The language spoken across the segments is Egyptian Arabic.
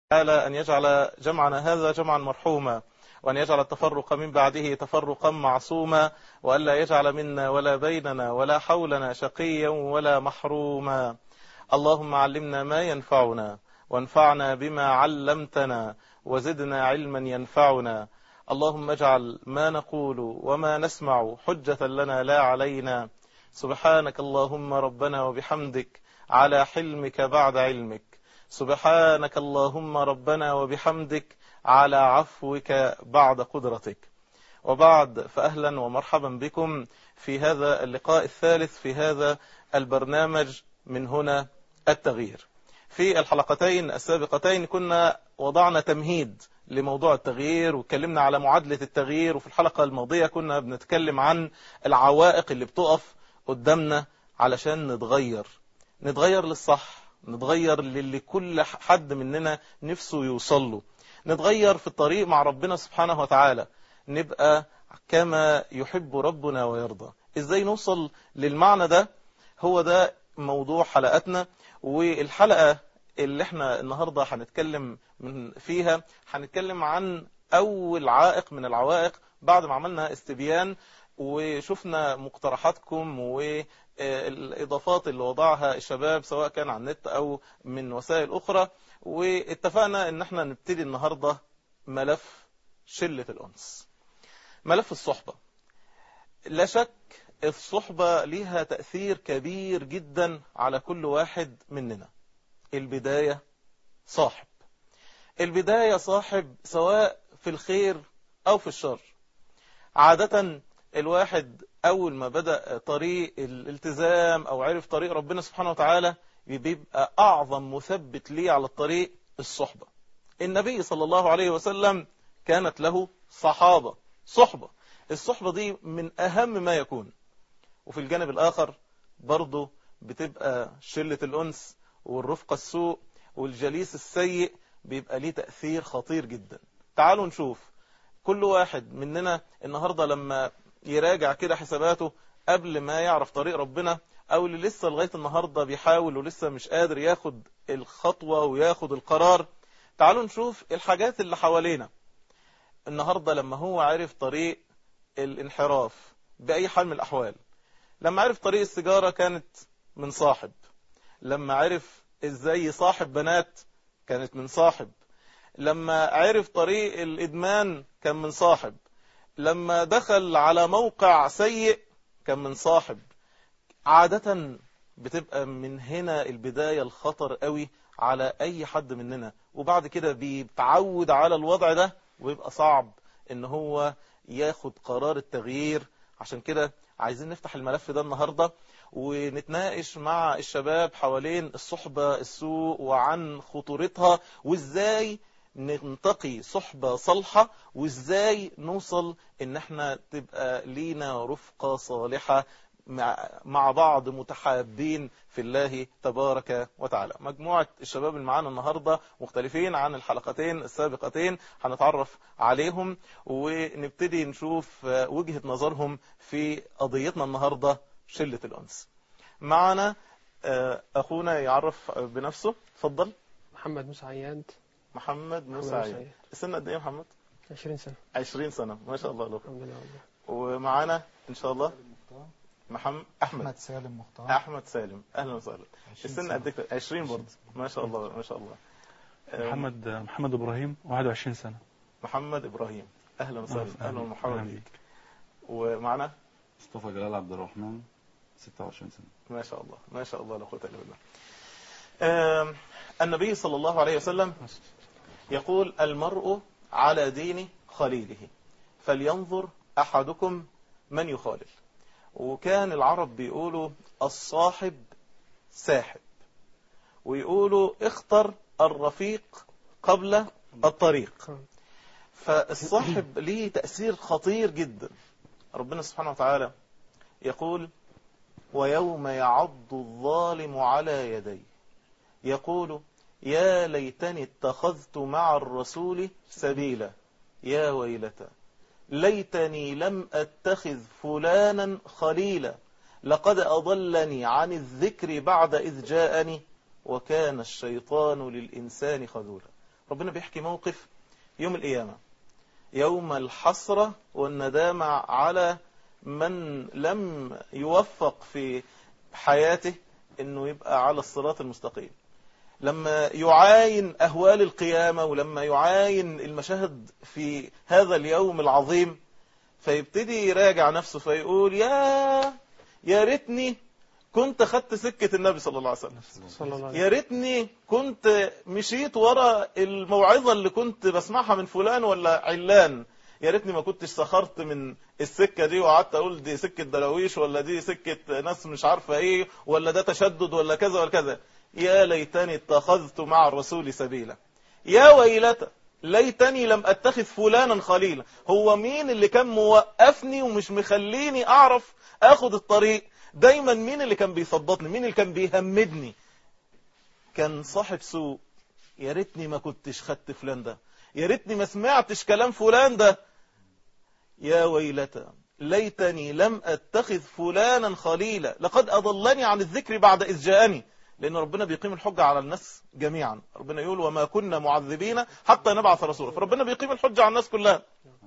تعالى أن يجعل جمعنا هذا جمعا مرحوما وأن يجعل التفرق من بعده تفرقا معصوما وألا يجعل منا ولا بيننا ولا حولنا شقيا ولا محروما اللهم علمنا ما ينفعنا وانفعنا بما علمتنا وزدنا علما ينفعنا اللهم اجعل ما نقول وما نسمع حجة لنا لا علينا سبحانك اللهم ربنا وبحمدك على حلمك بعد علمك سبحانك اللهم ربنا وبحمدك على عفوك بعد قدرتك وبعد فأهلا ومرحبا بكم في هذا اللقاء الثالث في هذا البرنامج من هنا التغيير في الحلقتين السابقتين كنا وضعنا تمهيد لموضوع التغيير واتكلمنا على معادلة التغيير وفي الحلقة الماضية كنا بنتكلم عن العوائق اللي بتقف قدامنا علشان نتغير نتغير للصح نتغير للي كل حد مننا نفسه يوصل له نتغير في الطريق مع ربنا سبحانه وتعالى نبقى كما يحب ربنا ويرضى ازاي نوصل للمعنى ده هو ده موضوع حلقتنا والحلقة اللي احنا النهاردة هنتكلم من فيها هنتكلم عن اول عائق من العوائق بعد ما عملنا استبيان وشفنا مقترحاتكم والإضافات اللي وضعها الشباب سواء كان على النت أو من وسائل أخرى واتفقنا ان احنا نبتدي النهاردة ملف شلة الأنس ملف الصحبة لا شك الصحبة ليها تأثير كبير جدا على كل واحد مننا البداية صاحب البداية صاحب سواء في الخير أو في الشر عادة الواحد أول ما بدأ طريق الالتزام أو عرف طريق ربنا سبحانه وتعالى بيبقى أعظم مثبت ليه على الطريق الصحبة النبي صلى الله عليه وسلم كانت له صحابة صحبة الصحبة دي من أهم ما يكون وفي الجانب الآخر برضه بتبقى شلة الأنس والرفقة السوء والجليس السيء بيبقى ليه تأثير خطير جدا تعالوا نشوف كل واحد مننا النهاردة لما يراجع كده حساباته قبل ما يعرف طريق ربنا او اللي لسه لغاية النهاردة بيحاول ولسه مش قادر ياخد الخطوة وياخد القرار تعالوا نشوف الحاجات اللي حوالينا النهاردة لما هو عرف طريق الانحراف بأي حال من الأحوال لما عرف طريق السيجارة كانت من صاحب لما عرف ازاي صاحب بنات كانت من صاحب لما عرف طريق الإدمان كان من صاحب لما دخل على موقع سيء كان من صاحب عادة بتبقى من هنا البداية الخطر قوي على أي حد مننا وبعد كده بيتعود على الوضع ده ويبقى صعب ان هو ياخد قرار التغيير عشان كده عايزين نفتح الملف ده النهاردة ونتناقش مع الشباب حوالين الصحبة السوء وعن خطورتها وازاي ننتقي صحبة صالحة وازاي نوصل ان احنا تبقى لينا رفقة صالحة مع بعض متحابين في الله تبارك وتعالى مجموعة الشباب اللي معانا النهاردة مختلفين عن الحلقتين السابقتين هنتعرف عليهم ونبتدي نشوف وجهة نظرهم في قضيتنا النهاردة شلة الأنس معنا أخونا يعرف بنفسه تفضل محمد موسى عياد محمد موسى عياد السنة قد ايه يا محمد 20 سنة 20 سنة ما شاء الله له الحمد لله ومعانا ان شاء الله محمد احمد احمد سالم مختار احمد سالم اهلا وسهلا السن قد ايه 20 برضه ما شاء الله ما شاء الله محمد محمد ابراهيم 21 سنة محمد ابراهيم اهلا وسهلا أهلا. اهلا ومرحبا أهلا بيك ومعنا مصطفى جلال عبد الرحمن 26 سنة ما شاء الله ما شاء الله لا قوه الا بالله آم، النبي صلى الله عليه وسلم يقول المرء على دين خليله فلينظر احدكم من يخالل وكان العرب بيقولوا الصاحب ساحب ويقولوا اختر الرفيق قبل الطريق فالصاحب ليه تأثير خطير جدا ربنا سبحانه وتعالى يقول ويوم يعض الظالم على يديه يقول يا ليتني اتخذت مع الرسول سبيلا يا ويلتى ليتني لم أتخذ فلانا خليلا لقد أضلني عن الذكر بعد إذ جاءني وكان الشيطان للإنسان خذولا ربنا بيحكي موقف يوم القيامة يوم الحسرة والندامة على من لم يوفق في حياته انه يبقى على الصراط المستقيم لما يعاين أهوال القيامة ولما يعاين المشاهد في هذا اليوم العظيم فيبتدي يراجع نفسه فيقول يا يا ريتني كنت خدت سكة النبي صلى الله عليه وسلم صلى الله عليه يا ريتني كنت مشيت ورا الموعظة اللي كنت بسمعها من فلان ولا علان يا ريتني ما كنتش سخرت من السكة دي وقعدت اقول دي سكة دراويش ولا دي سكة ناس مش عارفة ايه ولا ده تشدد ولا كذا ولا كذا يا ليتني اتخذت مع الرسول سبيلا يا ويلتى ليتني لم اتخذ فلانا خليلا هو مين اللي كان موقفني ومش مخليني اعرف اخد الطريق دايما مين اللي كان بيثبطني مين اللي كان بيهمدني كان صاحب سوء يا ريتني ما كنتش خدت فلان ده يا ريتني ما سمعتش كلام فلان ده يا ويلتى ليتني لم اتخذ فلانا خليلا لقد اضلني عن الذكر بعد اذ جاءني لان ربنا بيقيم الحجة على الناس جميعا ربنا يقول وما كنا معذبين حتى نبعث رسولا فربنا بيقيم الحجة على الناس كلها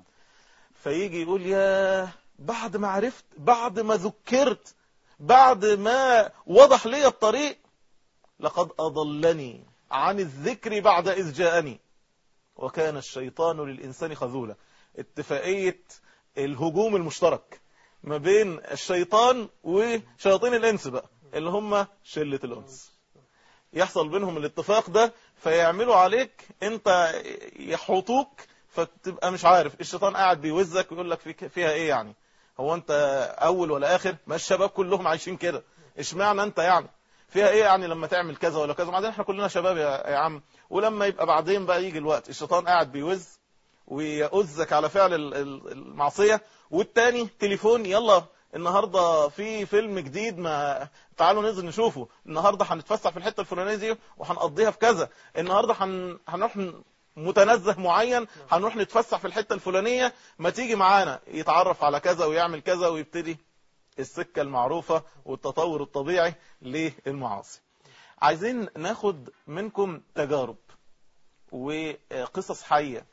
فيجي يقول يا بعد ما عرفت بعد ما ذكرت بعد ما وضح لي الطريق لقد أضلني عن الذكر بعد إذ جاءني وكان الشيطان للإنسان خذولا اتفاقية الهجوم المشترك ما بين الشيطان وشياطين الإنس بقى اللي هم شلة الأنس يحصل بينهم الاتفاق ده فيعملوا عليك انت يحوطوك فتبقى مش عارف الشيطان قاعد بيوزك ويقول لك فيك- فيها ايه يعني هو انت اول ولا اخر ما الشباب كلهم عايشين كده اشمعنى انت يعني فيها ايه يعني لما تعمل كذا ولا كذا بعدين احنا كلنا شباب يا يا عم ولما يبقى بعدين بقى يجي الوقت الشيطان قاعد بيوز ويؤذك على فعل ال- ال- المعصية والتاني تليفون يلا النهاردة في فيلم جديد ما تعالوا ننزل نشوفه النهاردة هنتفسح في الحتة الفلانية دي وهنقضيها في كذا النهاردة هن... هنروح ن- متنزه معين هنروح نتفسح في الحتة الفلانية ما تيجي معانا يتعرف على كذا ويعمل كذا ويبتدي السكة المعروفة والتطور الطبيعي للمعاصي عايزين ناخد منكم تجارب وقصص حية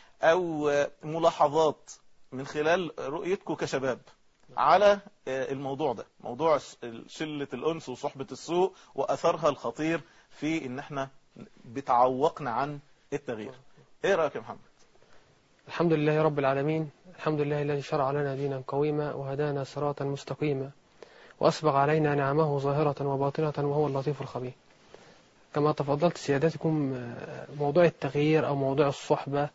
او ملاحظات من خلال رؤيتكم كشباب على الموضوع ده موضوع شلة الأنس وصحبة السوء وأثرها الخطير في إن احنا بتعوقنا عن التغيير ايه رأيك يا محمد الحمد لله رب العالمين الحمد لله الذي شرع لنا دينا قويما وهدانا صراطا مستقيما وأسبغ علينا نعمه ظاهرة وباطنة وهو اللطيف الخبير كما تفضلت سيادتكم آه، موضوع التغيير أو موضوع الصحبة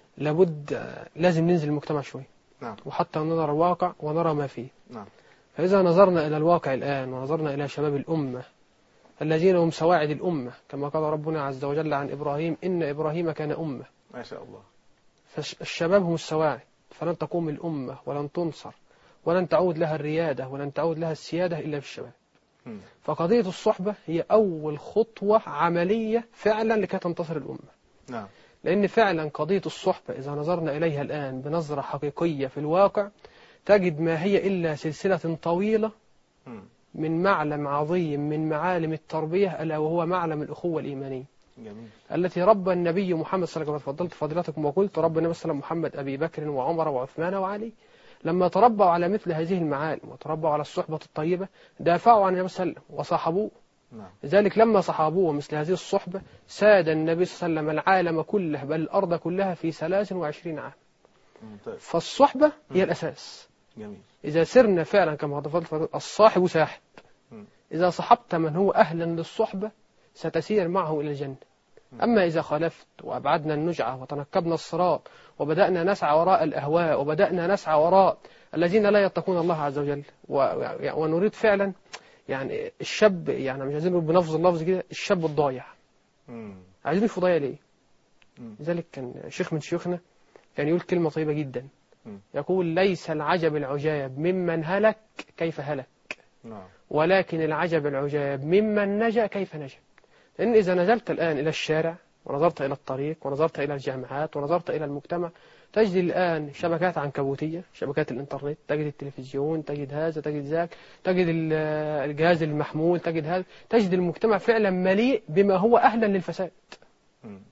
لابد آه، لازم ننزل المجتمع شوي نعم وحتى نرى الواقع ونرى ما فيه نعم فإذا نظرنا إلى الواقع الآن ونظرنا إلى شباب الأمة الذين هم سواعد الأمة كما قال ربنا عز وجل عن إبراهيم إن إبراهيم كان أمة ما شاء الله فالشباب هم السواعد فلن تقوم الأمة ولن تنصر ولن تعود لها الريادة ولن تعود لها السيادة إلا بالشباب مم. فقضية الصحبة هي أول خطوة عملية فعلا لكي تنتصر الأمة نعم لأن فعلا قضية الصحبة إذا نظرنا إليها الآن بنظرة حقيقية في الواقع تجد ما هي إلا سلسلة طويلة مم. من معلم عظيم من معالم التربية ألا وهو معلم الأخوة الإيمانية جميل التي ربى النبي محمد صلى الله عليه وسلم فضلت فضيلتكم وقلت ربى النبي صلى الله عليه وسلم محمد أبي بكر وعمر وعثمان وعلي لما تربوا على مثل هذه المعالم وتربوا على الصحبة الطيبة دافعوا عن النبي صلى الله عليه وسلم وصاحبوه نعم لذلك لما صحابوه مثل هذه الصحبة ساد النبي صلى الله عليه وسلم العالم كله بل الأرض كلها في 23 عام ممتاز فالصحبة هي الأساس جميل إذا سرنا فعلا كما تفضل الصاحب ساحب مم. إذا صحبت من هو أهلا للصحبة ستسير معه إلى الجنة أما إذا خالفت وأبعدنا النجعة وتنكبنا الصراط وبدأنا نسعى وراء الأهواء وبدأنا نسعى وراء الذين لا يتقون الله عز وجل و- ونريد فعلا يعني الشاب يعني مش عايزين نقول بنفظ اللفظ كده الشاب الضايع مم. عايزين في ضايع ليه؟ مم. لذلك كان شيخ من شيوخنا كان يقول كلمة طيبة جدا مم. يقول ليس العجب العجاب ممن هلك كيف هلك نعم ولكن العجب العجاب ممن نجا كيف نجا لأن إذا نزلت الآن إلى الشارع ونظرت إلى الطريق ونظرت إلى الجامعات ونظرت إلى المجتمع تجد الآن شبكات عنكبوتية شبكات الإنترنت تجد التلفزيون تجد هذا تجد ذاك تجد ال- الجهاز المحمول تجد هذا تجد المجتمع فعلا مليء بما هو أهلا للفساد مم.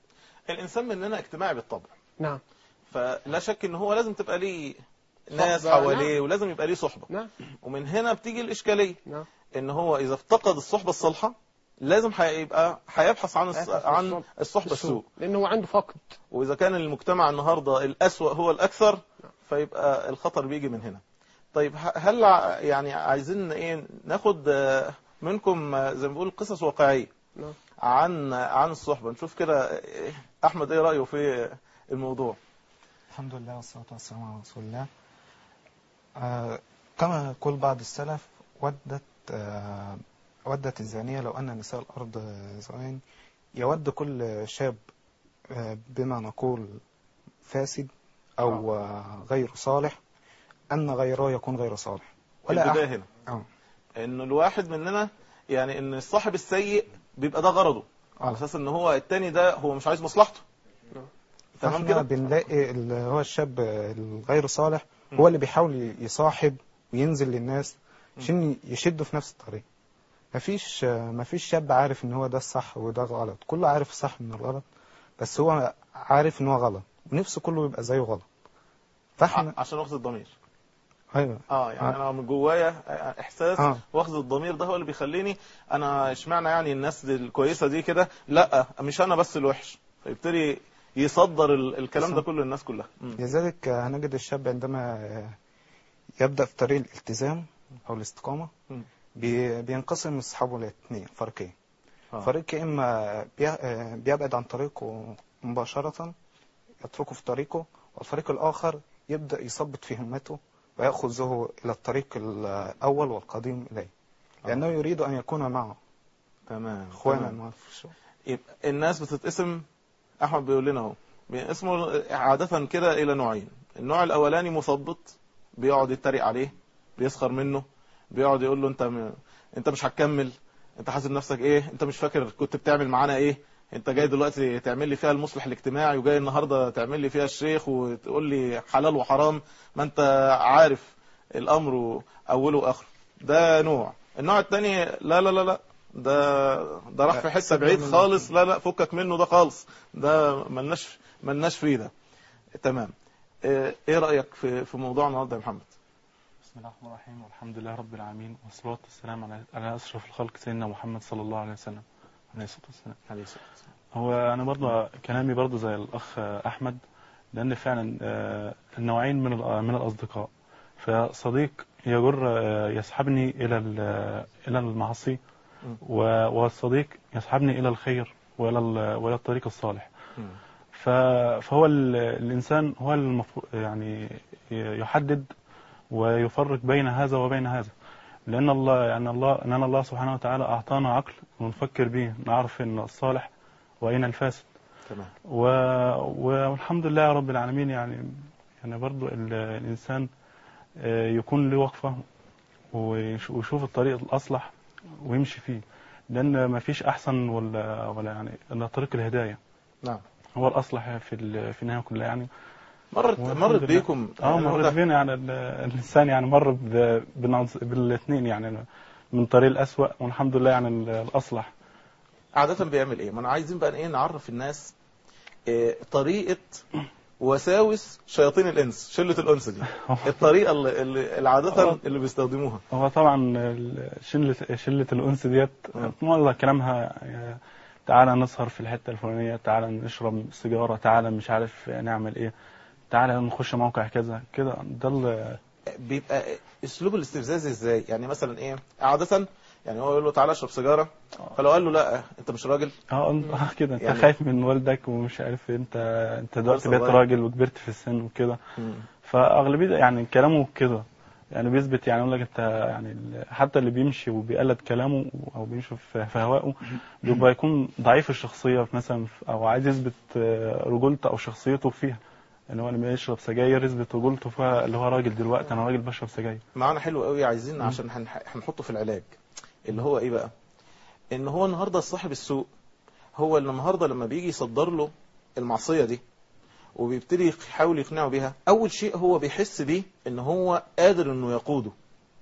الانسان مننا اجتماعي بالطبع نعم فلا شك ان هو لازم تبقى ليه ناس صحبة، حواليه ولازم يبقى ليه صحبه نعم ومن هنا بتيجي الاشكاليه نعم ان هو اذا افتقد الصحبه الصالحه لازم هيبقى هيبحث عن الص... هيبحث عن الصحبة. الصحبه السوء لأنه هو عنده فقد واذا كان المجتمع النهارده الاسوأ هو الاكثر فيبقى الخطر بيجي من هنا طيب ه- هل ع- يعني عايزين ايه ناخد آه، منكم آه، زي ما بنقول قصص واقعيه نعم عن عن الصحبه نشوف كده آه، احمد ايه رايه في الموضوع الحمد لله والصلاة والسلام على رسول الله آه كما يقول بعض السلف ودت آه ودت الزانية لو أن نساء الأرض زوان يود كل شاب آه بما نقول فاسد أو آه غير صالح أن غيره يكون غير صالح ولا البدايه أحد هنا آه. انه الواحد مننا يعني ان الصاحب السيء بيبقى ده غرضه على اساس ان هو التاني ده هو مش عايز مصلحته تمام احنا كده بنلاقي اللي هو الشاب الغير صالح هو اللي بيحاول يصاحب وينزل للناس عشان يشده في نفس الطريق مفيش مفيش شاب عارف ان هو ده الصح وده غلط كله عارف الصح من الغلط بس هو عارف ان هو غلط ونفسه كله يبقى زيه غلط فاحنا ع- عشان واخد الضمير ايوه اه يعني آه. انا من جوايا احساس آه. واخد الضمير ده هو اللي بيخليني انا اشمعنى يعني الناس دي الكويسه دي كده لا مش انا بس الوحش فيبتدي يصدر ال- الكلام ده كله للناس كلها مم. لذلك هنجد الشاب عندما يبدأ في طريق الالتزام او الاستقامة مم. بي- بينقسم اصحابه لاثنين فريقين آه. فريق يا اما بي- بيبعد عن طريقه مباشرة يتركه في طريقه والفريق الآخر يبدأ يثبط في همته ويأخذه إلى الطريق الأول والقديم إليه لأنه يريد أن يكون معه تمام إخوانا تمام. معه في الشغل يبقى الناس بتتقسم احمد بيقول لنا اهو بينقسموا عاده كده الى نوعين النوع الاولاني مثبط بيقعد يتريق عليه بيسخر منه بيقعد يقول له انت م... انت مش هتكمل انت حاسب نفسك ايه انت مش فاكر كنت بتعمل معانا ايه انت جاي دلوقتي تعمل لي فيها المصلح الاجتماعي وجاي النهارده تعمل لي فيها الشيخ وتقول لي حلال وحرام ما انت عارف الامر اوله واخره ده نوع النوع الثاني لا لا لا لا ده ده راح في حته سيبنا بعيد منه. خالص لا لا فكك منه ده خالص ده ملناش ملناش فيه ده تمام اه، ايه رايك في في موضوع النهارده يا محمد بسم الله الرحمن الرحيم والحمد لله رب العالمين والصلاة والسلام على على أشرف الخلق سيدنا محمد صلى الله عليه وسلم عليه الصلاة والسلام عليه الصلاه والسلام هو أنا برضه كلامي برضه زي الأخ أحمد لأن فعلا آه، النوعين من الأ- من الأصدقاء فصديق يجر آه، يسحبني إلى ال- إلى المعصية م. و- والصديق يسحبني إلى الخير وإلى ال- وإلى الطريق الصالح مم. ف- فهو ال- الإنسان هو المفروض يعني يحدد ويفرق بين هذا وبين هذا لأن الله يعني الله لأن الله سبحانه وتعالى أعطانا عقل ونفكر به نعرف أن الصالح وأين الفاسد تمام و... والحمد لله رب العالمين يعني يعني برضو ال- الإنسان آه، يكون له وقفة ويش- ويشوف الطريق الأصلح ويمشي فيه لأن ما فيش أحسن ولا ولا يعني إلا طريق الهداية نعم هو الأصلح في ال- في النهاية كلها يعني مرت والحمد مرت لله. بيكم اه يعني مرت ده- بينا يعني ال- الإنسان يعني مر ب- بالنظ- بالاثنين يعني من طريق الأسوأ والحمد لله يعني ال- الأصلح عادة بيعمل ايه؟ ما انا عايزين بقى ايه نعرف الناس إيه طريقة وساوس شياطين الانس شلة الانس دي الطريقة اللي, اللي اللي عادة اللي بيستخدموها هو طبعا ال- شلة شلة الأنس ديت آه. والله كلامها آه، تعالى نسهر في الحتة الفلانية تعالى نشرب سيجارة تعالى مش عارف نعمل ايه تعالى نخش موقع كذا كده ده ال- بيبقى اسلوب الاستفزاز ازاي؟ يعني مثلا ايه؟ عادة يعني هو يقول له تعالى اشرب سيجارة فلو قال له لا انت مش راجل اه آه، كده انت يعني- خايف من والدك ومش عارف إيه، انت انت دلوقتي بقيت صغير. راجل وكبرت في السن وكده فاغلبيه يعني كلامه كده يعني بيثبت يعني يقول لك انت يعني ال- حتى اللي بيمشي وبيقلد كلامه او بيمشي في في هوائه بيبقى يكون ضعيف الشخصيه مثلا او عايز يثبت آه، رجولته او شخصيته فيها يعني هو لما يشرب سجاير يثبت رجولته فيها اللي هو راجل دلوقتي انا راجل بشرب سجاير معانا حلو قوي عايزين عشان هنح- هنحطه في العلاج اللي هو ايه بقى ان هو النهارده صاحب السوق هو اللي النهارده لما بيجي يصدر له المعصيه دي وبيبتدي يحاول يقنعه بيها اول شيء هو بيحس بيه ان هو قادر انه يقوده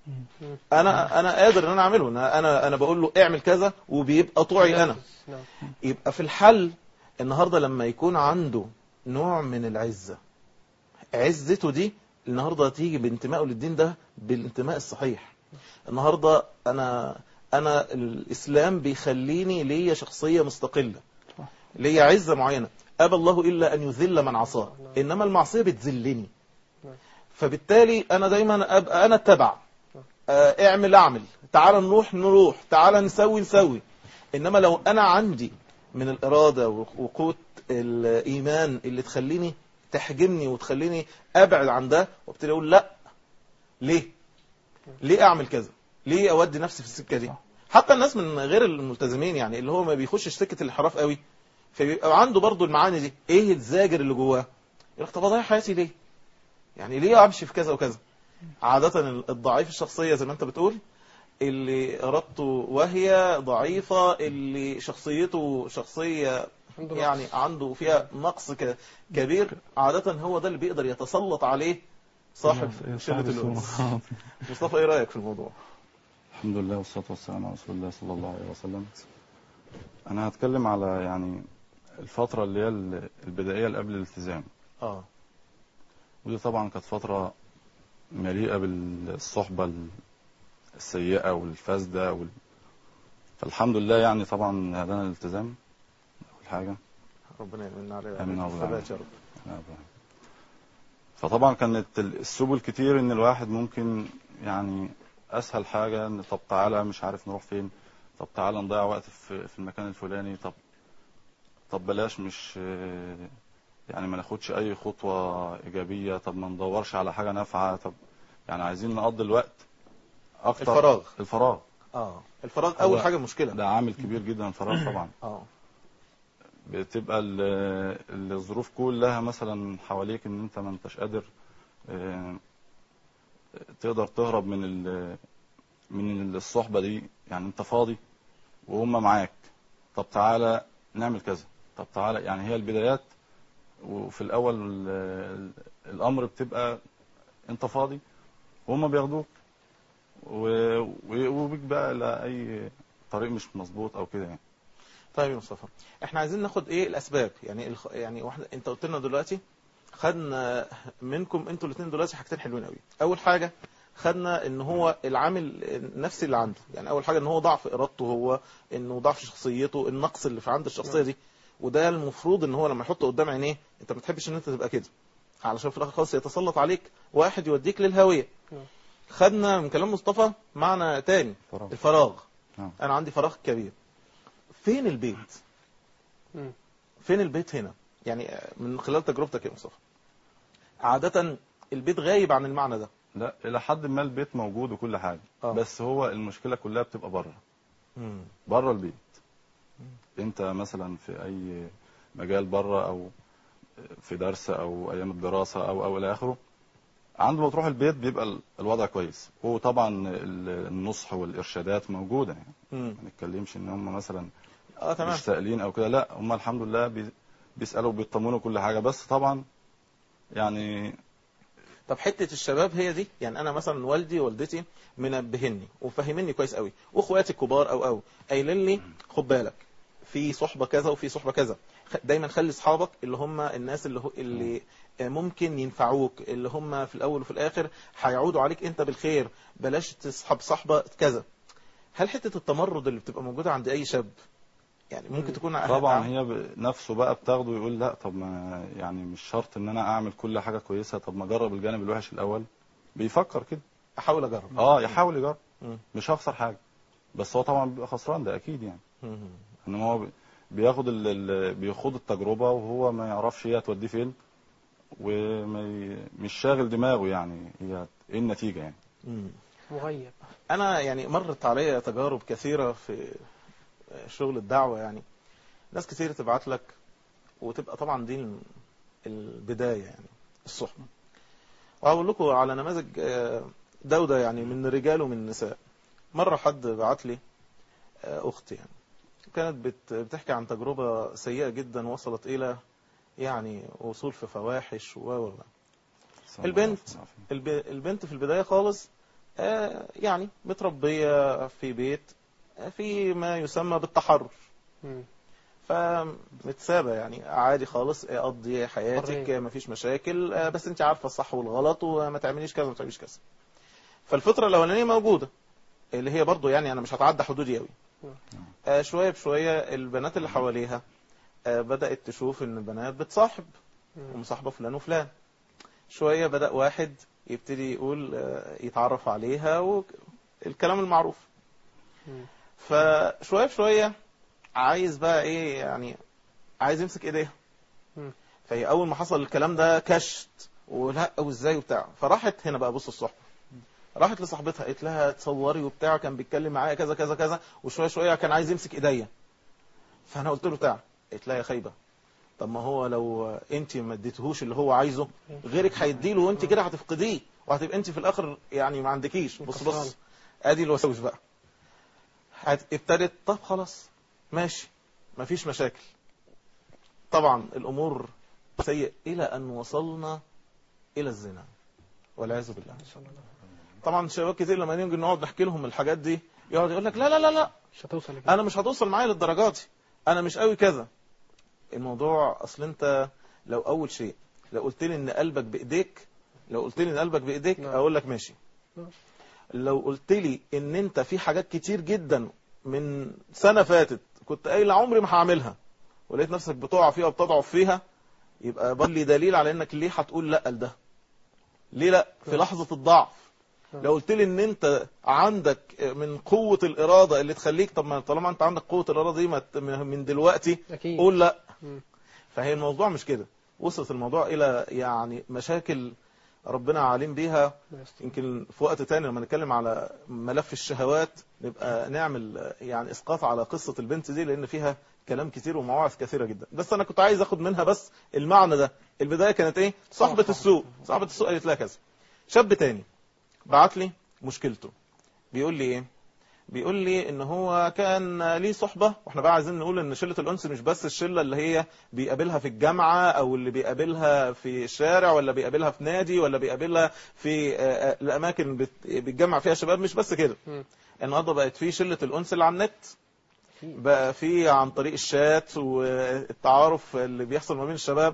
انا انا قادر ان انا اعمله انا انا انا بقول له اعمل كذا وبيبقى طوعي انا نعم يبقى في الحل النهاردة لما يكون عنده نوع من العزة عزته دي النهاردة تيجي بانتمائه للدين ده بالانتماء الصحيح النهاردة أنا أنا الإسلام بيخليني ليا شخصية مستقلة ليا عزة معينة أبى الله إلا أن يذل من عصاه إنما المعصية بتذلني فبالتالي أنا دايما أبقى أنا اتبع آه، اعمل اعمل تعال نروح نروح تعال نسوي نسوي انما لو انا عندي من الاراده وقوه الايمان اللي تخليني تحجمني وتخليني ابعد عن ده وابتدي اقول لا ليه ليه اعمل كذا ليه اودي نفسي في السكه دي حتى الناس من غير الملتزمين يعني اللي هو ما بيخشش سكه الانحراف قوي فبيبقى عنده برضو المعاني دي ايه الزاجر اللي جواه يقول لك طب اضيع حياتي ليه يعني ليه امشي في كذا وكذا عادة الضعيف الشخصية زي ما انت بتقول اللي ارادته وهي ضعيفة اللي شخصيته شخصية عنده نقص. يعني عنده فيها نقص ك- كبير عادة هو ده اللي بيقدر يتسلط عليه صاحب شلة الأنس مصطفى ايه رأيك في الموضوع الحمد لله والصلاة والسلام على رسول الله صلى الله عليه وسلم أنا هتكلم على يعني الفترة اللي هي ال- البدائية اللي قبل الالتزام اه ودي طبعا كانت فترة مليئة بالصحبة ال- السيئة والفاسدة وال... فالحمد لله يعني طبعا هدانا الالتزام أول حاجة ربنا يمن علينا آمين يا رب الثبات يا رب فطبعا كانت ال- السبل كتير ان الواحد ممكن يعني اسهل حاجة ان طب تعالى مش عارف نروح فين طب تعالى نضيع وقت في في المكان الفلاني طب طب بلاش مش آه، يعني ما ناخدش اي خطوة ايجابية طب ما ندورش على حاجة نافعة طب يعني عايزين نقضي الوقت اكتر الفراغ. الفراغ اه الفراغ اول هو حاجة مشكلة ده عامل كبير جدا الفراغ طبعا اه بتبقى ال- الظروف كلها مثلا حواليك ان انت ما انتش قادر آه، تقدر تهرب من ال- من الصحبة دي يعني انت فاضي وهم معاك طب تعالى نعمل كذا طب تعالى يعني هي البدايات وفي الاول ال- ال- الامر بتبقى انت فاضي وهم بياخدوك و- و- وبيك بقى لاي طريق مش مظبوط او كده يعني طيب يا مصطفى احنا عايزين ناخد ايه الاسباب يعني الخ... يعني واحده انت قلت لنا دلوقتي خدنا منكم انتوا الاثنين دلوقتي حاجتين حلوين قوي اول حاجه خدنا ان هو العامل النفسي اللي عنده يعني اول حاجه ان هو ضعف ارادته هو انه ضعف شخصيته النقص اللي في عند الشخصيه دي وده المفروض ان هو لما يحطه قدام عينيه انت ما تحبش ان انت تبقى كده علشان في الاخر خالص يتسلط عليك واحد يوديك للهويه نعم. خدنا من كلام مصطفى معنى تاني فراغ. الفراغ نعم. انا عندي فراغ كبير فين البيت مم. فين البيت هنا يعني من خلال تجربتك يا مصطفى عادة البيت غايب عن المعنى ده لا الى حد ما البيت موجود وكل حاجه آه. بس هو المشكله كلها بتبقى بره بره البيت انت مثلا في اي مجال بره او في درس او ايام الدراسه او او الى اخره عند ما تروح البيت بيبقى ال- الوضع كويس وطبعا ال- النصح والارشادات موجوده يعني مم. ما نتكلمش ان هم مثلا اه تمام مش سائلين او كده لا هم الحمد لله بي- بيسالوا وبيطمنوا كل حاجه بس طبعا يعني طب حتة الشباب هي دي يعني انا مثلا والدي ووالدتي منبهني وفهمني كويس قوي واخواتي الكبار او او قايلين لي خد بالك في صحبة كذا وفي صحبة كذا خ- دايما خلي اصحابك اللي هم الناس اللي هو اللي ممكن ينفعوك اللي هم في الاول وفي الاخر هيعودوا عليك انت بالخير بلاش تصحب صحبة كذا هل حتة التمرد اللي بتبقى موجودة عند اي شاب يعني ممكن تكون طبعا هي ب- نفسه بقى بتاخده يقول لا طب ما يعني مش شرط ان انا اعمل كل حاجه كويسه طب ما اجرب الجانب الوحش الاول بيفكر كده احاول اجرب اه يحاول يجرب مم. مش هخسر حاجه بس هو طبعا بيبقى خسران ده اكيد يعني مم. انما هو بي- بياخد ال... ال- بيخوض التجربه وهو ما يعرفش هي هتوديه فين وما ي... مش شاغل دماغه يعني هي ايه النتيجه يعني مم. مغيب انا يعني مرت عليا تجارب كثيره في شغل الدعوه يعني ناس كتير تبعت لك وتبقى طبعا دي البدايه يعني الصحبه وهقول لكم على نماذج آه، ده وده يعني من رجال ومن نساء مره حد بعت لي آه، اختي يعني كانت بت- بتحكي عن تجربه سيئه جدا وصلت الى يعني وصول في فواحش و و و. البنت الب- البنت في البداية خالص آه، يعني متربية في بيت آه، في ما يسمى بالتحرر مم. فمتسابة يعني عادي خالص اقضي حياتك حرية. مفيش مشاكل آه، بس انت عارفة الصح والغلط وما تعمليش كذا وما تعمليش كذا فالفطرة الاولانية موجودة اللي هي برضو يعني انا مش هتعدى حدودي قوي آه، شوية بشوية البنات اللي حواليها آه، بدأت تشوف ان البنات بتصاحب ومصاحبة فلان وفلان شوية بدأ واحد يبتدي يقول آه، يتعرف عليها والكلام المعروف مم. فشوية بشوية عايز بقى ايه يعني عايز يمسك ايديها مم. فهي اول ما حصل الكلام ده كشت ولا وازاي وبتاع فراحت هنا بقى بص الصحبة راحت لصاحبتها قالت لها تصوري وبتاع كان بيتكلم معايا كذا كذا كذا وشويه شويه كان عايز يمسك ايديا فانا قلت له بتاع قالت لها يا خايبه طب ما هو لو انت ما اديتهوش اللي هو عايزه غيرك هيديله وانت كده هتفقديه وهتبقى انت في الاخر يعني ما عندكيش بص بص خسرانة. ادي الوساوس بقى هت- ابتدت طب خلاص ماشي مفيش مشاكل طبعا الامور سيء الى ان وصلنا الى الزنا والعياذ بالله طبعا شباب كتير لما نيجي نقعد نحكي لهم الحاجات دي يقعد يقول لك لا لا لا لا مش هتوصل لكده انا مش هتوصل معايا للدرجات دي انا مش قوي كذا الموضوع اصل انت لو اول شيء لو قلت لي ان قلبك بايديك لو قلت لي ان قلبك بايديك نعم. اقول لك ماشي نعم. لو قلت لي ان انت في حاجات كتير جدا من سنة فاتت كنت قايل عمري ما هعملها ولقيت نفسك بتقع فيها وبتضعف فيها يبقى بل لي دليل على انك ليه هتقول لا لده ليه لا في نعم. لحظة الضعف نعم. لو قلت لي ان انت عندك من قوة الارادة اللي تخليك طب ما طالما انت عندك قوة الارادة دي ما ت- من دلوقتي اكيد قول لا مم. فهي الموضوع مش كده وصلت الموضوع الى يعني مشاكل ربنا عالم بيها بس. يمكن في وقت تاني لما نتكلم على ملف الشهوات نبقى نعمل يعني اسقاط على قصة البنت دي لان فيها كلام كتير ومواعظ كثيرة جدا بس انا كنت عايز اخد منها بس المعنى ده البداية كانت ايه صاحبة السوق صاحبة السوق قالت لها كذا شاب تاني بعت لي مشكلته بيقول لي ايه بيقول لي ان هو كان ليه صحبة واحنا بقى عايزين نقول ان شلة الانس مش بس الشلة اللي هي بيقابلها في الجامعة او اللي بيقابلها في الشارع ولا بيقابلها في نادي ولا بيقابلها في آه، آه، الاماكن بت- بيتجمع فيها شباب مش بس كده مم. النهارده بقت في شلة الانس اللي على النت أكيد. بقى في عن طريق الشات والتعارف اللي بيحصل ما بين الشباب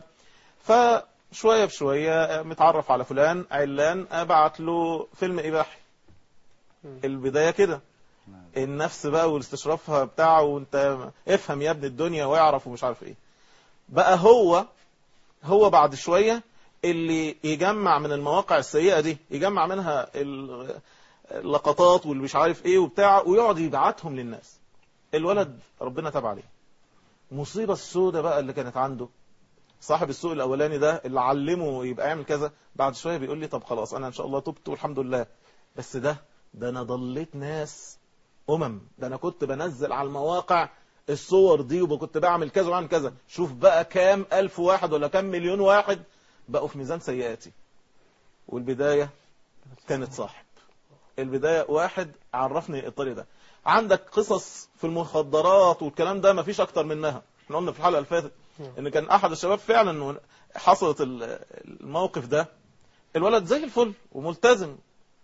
فشوية بشوية متعرف على فلان علان ابعت له فيلم اباحي مم. البداية كده النفس بقى والاستشرافها بتاعه وانت افهم يا ابن الدنيا واعرف ومش عارف ايه بقى هو هو بعد شوية اللي يجمع من المواقع السيئة دي يجمع منها ال- اللقطات واللي مش عارف ايه وبتاع ويقعد يبعتهم للناس الولد ربنا تاب عليه مصيبة السودة بقى اللي كانت عنده صاحب السوق الاولاني ده اللي علمه يبقى يعمل كذا بعد شوية بيقول لي طب خلاص انا ان شاء الله تبت والحمد لله بس ده ده انا ضليت ناس امم ده انا كنت بنزل على المواقع الصور دي وكنت بعمل كذا وعمل كذا شوف بقى كام الف واحد ولا كام مليون واحد بقوا في ميزان سيئاتي والبداية كانت صاحب البداية واحد عرفني الطريق ده عندك قصص في المخدرات والكلام ده مفيش اكتر منها احنا قلنا في الحلقة اللي فاتت ان كان احد الشباب فعلا إنه حصلت ال- الموقف ده الولد زي الفل وملتزم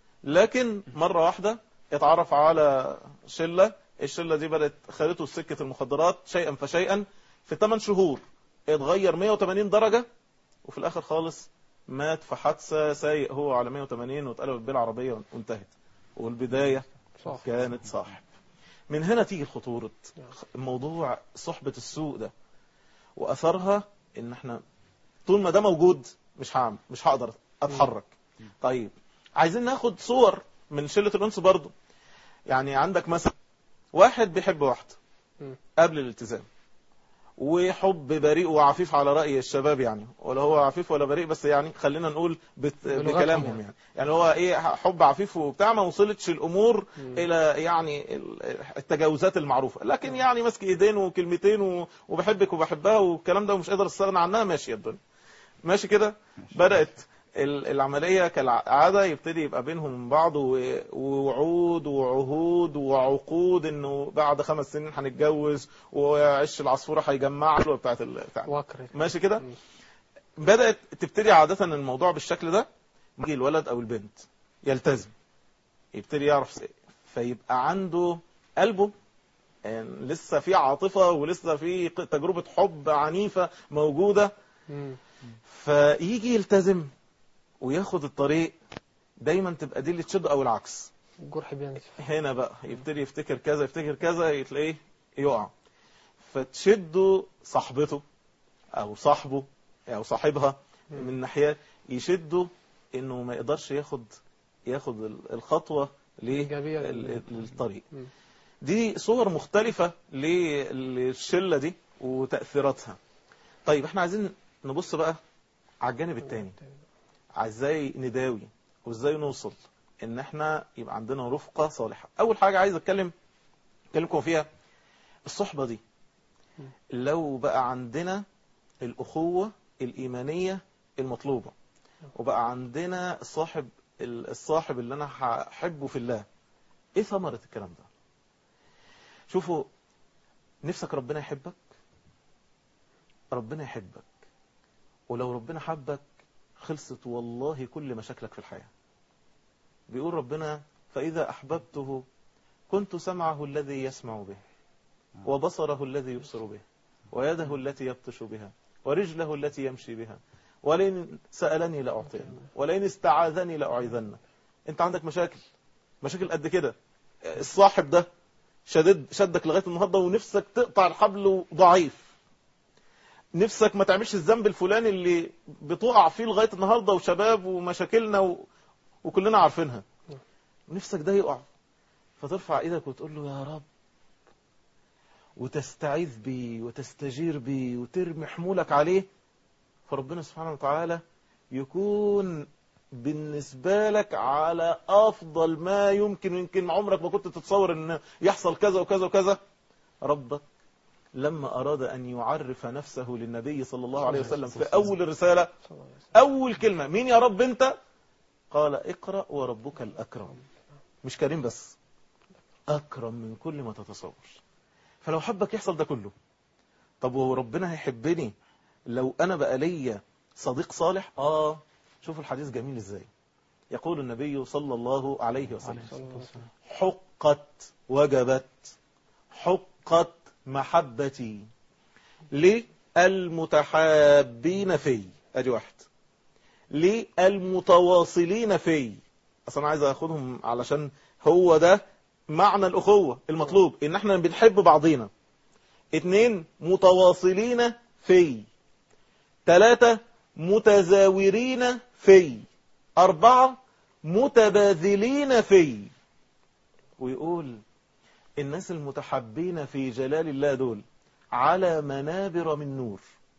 لكن مرة واحدة اتعرف على شلة الشلة دي بدأت خدته سكة المخدرات شيئا فشيئا في 8 شهور اتغير 180 درجة وفي الآخر خالص مات في حادثة سايق هو على 180 واتقلبت بالعربية وانتهت والبداية صح كانت صاحب من هنا تيجي خطورة موضوع صحبة السوء ده وأثرها إن احنا طول ما ده موجود مش هعمل مش هقدر أتحرك طيب عايزين ناخد صور من شلة الأنس برضو يعني عندك مثلا واحد بيحب واحدة مم. قبل الالتزام وحب بريء وعفيف على رأي الشباب يعني ولا هو عفيف ولا بريء بس يعني خلينا نقول بت... بلغتهم بكلامهم يعني. يعني يعني هو ايه حب عفيف وبتاع ما وصلتش الامور مم. الى يعني ال- التجاوزات المعروفة لكن يعني ماسك ايدين وكلمتين و... وبحبك وبحبها والكلام ده ومش قادر استغنى عنها ماشي يا الدنيا ماشي كده بدأت ال- العملية كالعادة يبتدي يبقى بينهم من بعض و- ووعود وعهود وعقود انه بعد خمس سنين هنتجوز وعش العصفورة هيجمع له بتاعت ال... بتاعت وكر ماشي كده مم. بدأت تبتدي عادة الموضوع بالشكل ده يجي الولد او البنت يلتزم يبتدي يعرف س- فيبقى عنده قلبه يعني لسه في عاطفة ولسه في ق- تجربة حب عنيفة موجودة مم. فيجي يلتزم وياخد الطريق دايما تبقى دي اللي تشد او العكس الجرح بينزف هنا بقى يبتدي يفتكر كذا يفتكر كذا تلاقيه يقع فتشده صاحبته او صاحبه او صاحبها مم. من ناحية يشده انه ما يقدرش ياخد ياخد ال- الخطوة إيجابية لل- لل- للطريق مم. دي صور مختلفة لل- للشلة دي وتأثيراتها طيب احنا عايزين نبص بقى على الجانب التاني ازاي نداوي وازاي نوصل ان احنا يبقى عندنا رفقة صالحة اول حاجة عايز اتكلم اتكلمكم فيها الصحبة دي لو بقى عندنا الاخوة الايمانية المطلوبة وبقى عندنا الصاحب الصاحب اللي انا هحبه في الله ايه ثمرة الكلام ده شوفوا نفسك ربنا يحبك ربنا يحبك ولو ربنا حبك خلصت والله كل مشاكلك في الحياة بيقول ربنا فإذا أحببته كنت سمعه الذي يسمع به وبصره الذي يبصر به ويده التي يبطش بها ورجله التي يمشي بها ولئن سألني لأعطينه ولئن استعاذني لأعيذنه انت عندك مشاكل مشاكل قد كده الصاحب ده شدد شدك لغاية النهاردة ونفسك تقطع الحبل ضعيف نفسك ما تعملش الذنب الفلاني اللي بتقع فيه لغاية النهاردة وشباب ومشاكلنا و... وكلنا عارفينها نفسك ده يقع فترفع ايدك وتقول له يا رب وتستعيذ بيه وتستجير بيه وترمي حمولك عليه فربنا سبحانه وتعالى يكون بالنسبة لك على أفضل ما يمكن يمكن عمرك ما كنت تتصور أن يحصل كذا وكذا وكذا ربك لما أراد أن يعرف نفسه للنبي صلى الله عليه وسلم في أول الرسالة صلى الله عليه وسلم. أول كلمة مين يا رب أنت قال اقرأ وربك الأكرم مش كريم بس أكرم من كل ما تتصور فلو حبك يحصل ده كله طب وربنا هيحبني لو أنا بقى ليا صديق صالح آه شوفوا الحديث جميل إزاي يقول النبي صلى الله عليه وسلم صلى الله عليه وسلم. حقت وجبت حقت محبتي للمتحابين في ادي واحد للمتواصلين في اصلا عايز اخدهم علشان هو ده معنى الاخوة المطلوب ان احنا بنحب بعضينا اتنين متواصلين في ثلاثة متزاورين في أربعة متباذلين في ويقول الناس المتحبين في جلال الله دول على منابر من نور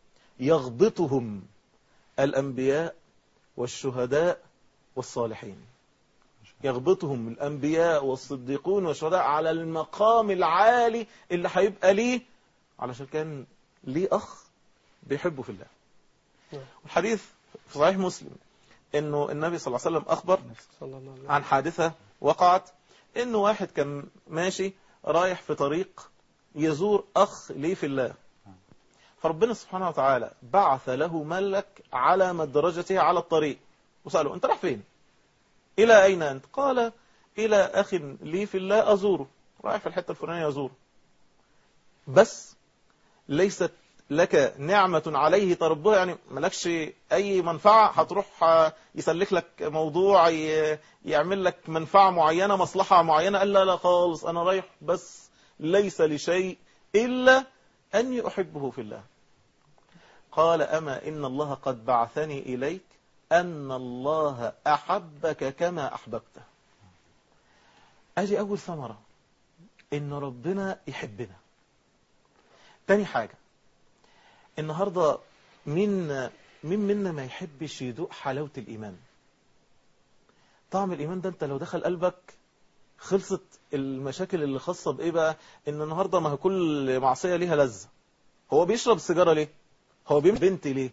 يغبطهم الأنبياء والشهداء والصالحين يغبطهم الأنبياء والصديقون والشهداء على المقام العالي اللي هيبقى ليه علشان كان ليه أخ بيحبه في الله نعم. الحديث في صحيح مسلم انه النبي صلى الله عليه وسلم اخبر صلى الله عليه وسلم. عن حادثة وقعت انه واحد كان ماشي رايح في طريق يزور اخ ليه في الله فربنا سبحانه وتعالى بعث له ملك على مدرجته على الطريق وسأله انت رايح فين الى اين انت قال الى اخ لي في الله ازوره رايح في الحتة الفلانية ازوره بس ليست لك نعمة عليه تربها يعني ملكش أي منفعة هتروح آه، يسلك لك موضوع ي- يعمل لك منفعة معينة مصلحة معينة قال لا لا خالص أنا رايح بس ليس لشيء إلا أني أحبه في الله قال أما إن الله قد بعثني إليك أن الله أحبك كما أحببته أجي أول ثمرة إن ربنا يحبنا تاني حاجة النهاردة مين مين منا ما يحبش يدوق حلاوة الإيمان طعم الإيمان ده أنت لو دخل قلبك خلصت المشاكل اللي خاصة بإيه بقى إن النهاردة ما هي كل معصية ليها لذة هو بيشرب السيجارة ليه هو بيمشي بنت ليه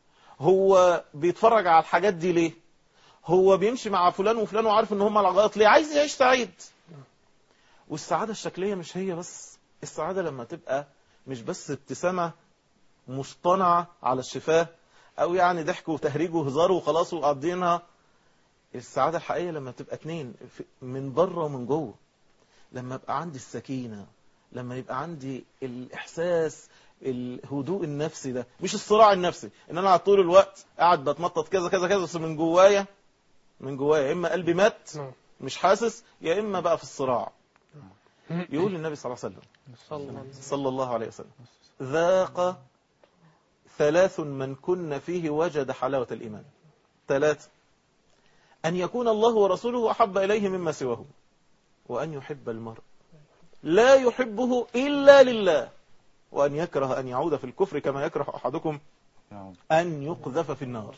هو بيتفرج على الحاجات دي ليه هو بيمشي مع فلان وفلان وعارف ان هم العغايط ليه عايز يعيش سعيد والسعادة الشكلية مش هي بس السعادة لما تبقى مش بس ابتسامة مصطنعة على الشفاه او يعني ضحك وتهريج وهزار وخلاص وقضينها السعادة الحقيقية لما تبقى اتنين في- من بره ومن جوه لما ابقى عندي السكينة لما يبقى عندي الإحساس الهدوء النفسي ده مش الصراع النفسي ان انا على طول الوقت قاعد بتنطط كذا كذا كذا بس من جوايا من جوايا يا اما قلبي مات نعم مش حاسس يا اما بقى في الصراع يقول النبي صلى الله عليه وسلم صلى الله عليه وسلم صلى الله عليه وسلم ذاق ثلاث من كن فيه وجد حلاوة الإيمان ثلاث أن يكون الله ورسوله أحب إليه مما سواه وأن يحب المرء لا يحبه إلا لله وأن يكره أن يعود في الكفر كما يكره أحدكم يعني أن يقذف في النار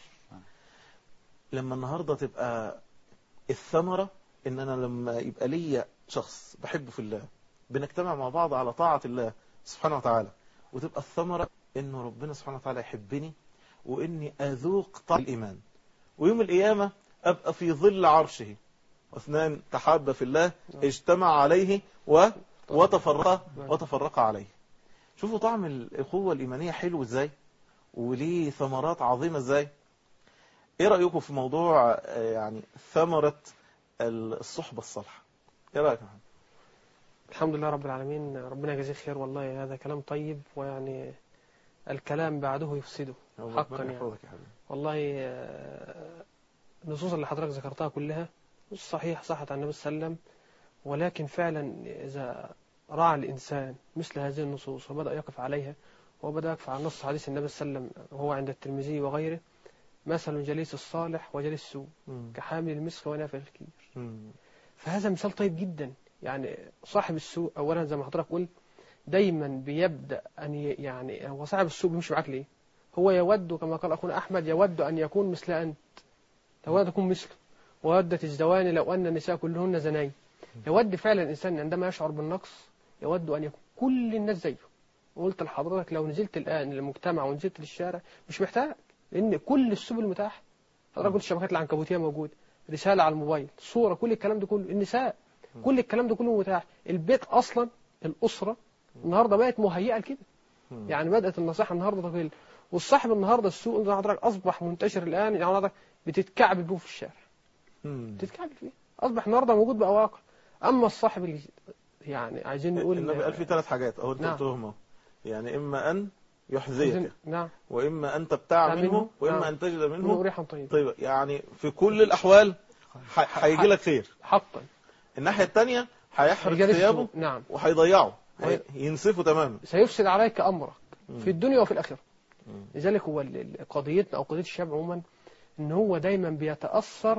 لما النهاردة تبقى الثمرة إن أنا لما يبقى ليا شخص بحبه في الله بنجتمع مع بعض على طاعة الله سبحانه وتعالى وتبقى الثمرة إنه ربنا سبحانه وتعالى يحبني وإني أذوق طعم الإيمان ويوم القيامة أبقى في ظل عرشه واثنان تحابا في الله اجتمع عليه و وتفرقا وتفرقا عليه شوفوا طعم الأخوة الإيمانية حلو إزاي وليه ثمرات عظيمة إزاي إيه رأيكم في موضوع آه، يعني ثمرة الصحبة الصالحة إيه رأيك يا محمد؟ الحمد لله رب العالمين ربنا يجزيه خير والله هذا كلام طيب ويعني الكلام بعده يفسده حقا ربنا يعني يحفظك يا حبيبي والله آه، النصوص اللي حضرتك ذكرتها كلها صحيح صحت عن النبي صلى الله عليه وسلم ولكن فعلا إذا راعى الإنسان مثل هذه النصوص وبدأ يقف عليها وبدأ يقف على نص حديث النبي صلى الله عليه وسلم وهو عند الترمذي وغيره مثل الجليس الصالح وجليس السوء مم. كحامل المسك ونافع الكير مم. فهذا مثال طيب جدا يعني صاحب السوق اولا زي ما حضرتك قلت دايما بيبدا ان ي- يعني هو صاحب السوق بيمشي معاك ليه؟ هو يود كما قال اخونا احمد يود ان يكون مثل انت يود ان يكون مثله وودت الزواني لو ان النساء كلهن زناي يود فعلا الانسان عندما يشعر بالنقص يود ان يكون كل الناس زيه قلت لحضرتك لو نزلت الان للمجتمع ونزلت للشارع مش محتاج لان كل السبل متاحه حضرتك قلت الشبكات العنكبوتيه موجوده رساله على الموبايل صوره كل الكلام ده كله النساء كل الكلام ده كله متاح البيت اصلا الاسره النهارده بقت مهيئه لكده مم. يعني بدات النصيحه النهارده تقل والصاحب النهارده السوق زي حضرتك اصبح منتشر الان يعني حضرتك بتتكعبل بيه في الشارع مم. بتتكعبل فيه اصبح النهارده موجود بقى واقع اما الصاحب اللي يعني عايزين نقول النبي قال في ثلاث حاجات أهو أنت نعم. قلتهم أهو. يعني إما أن يحذيك نعم وإما أن تبتاع نعم، منه منه. وإما نعم. أن تجد منه منه ريحا طيب طيب يعني في كل الأحوال ح- هيجي لك خير حقا الناحية الثانية هيحرق رجال ثيابه السوق نعم وهيضيعه وهي- ينسفه تماما سيفسد عليك امرك مم. في الدنيا وفي الاخره مم. لذلك هو ال- ال- قضيتنا او قضيه الشاب عموما ان هو دايما بيتاثر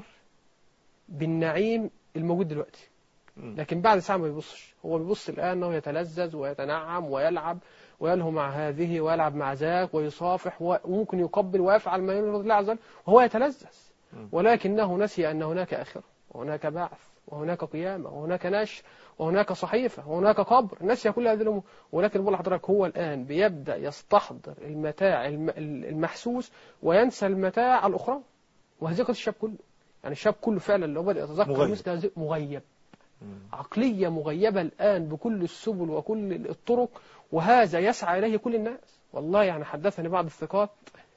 بالنعيم الموجود دلوقتي مم. لكن بعد ساعه ما بيبصش هو بيبص الان انه يتلذذ ويتنعم ويلعب ويلهو مع هذه ويلعب مع ذاك ويصافح و- وممكن يقبل ويفعل ما يرضي الله عز وجل وهو يتلذذ مم. ولكنه نسي ان هناك اخره وهناك بعث وهناك قيامه وهناك نشر وهناك صحيفه وهناك قبر نسي كل هذه الامور ولكن بقول لحضرتك هو الان بيبدا يستحضر المتاع الم- المحسوس وينسى المتاع الاخرى وهذه قضيه الشاب كله يعني الشاب كله فعلا لو بدا يتذكر مغيب. مثل هذه مغيب مم. عقلية مغيبة الآن بكل السبل وكل الطرق وهذا يسعى إليه كل الناس والله يعني حدثني بعض الثقات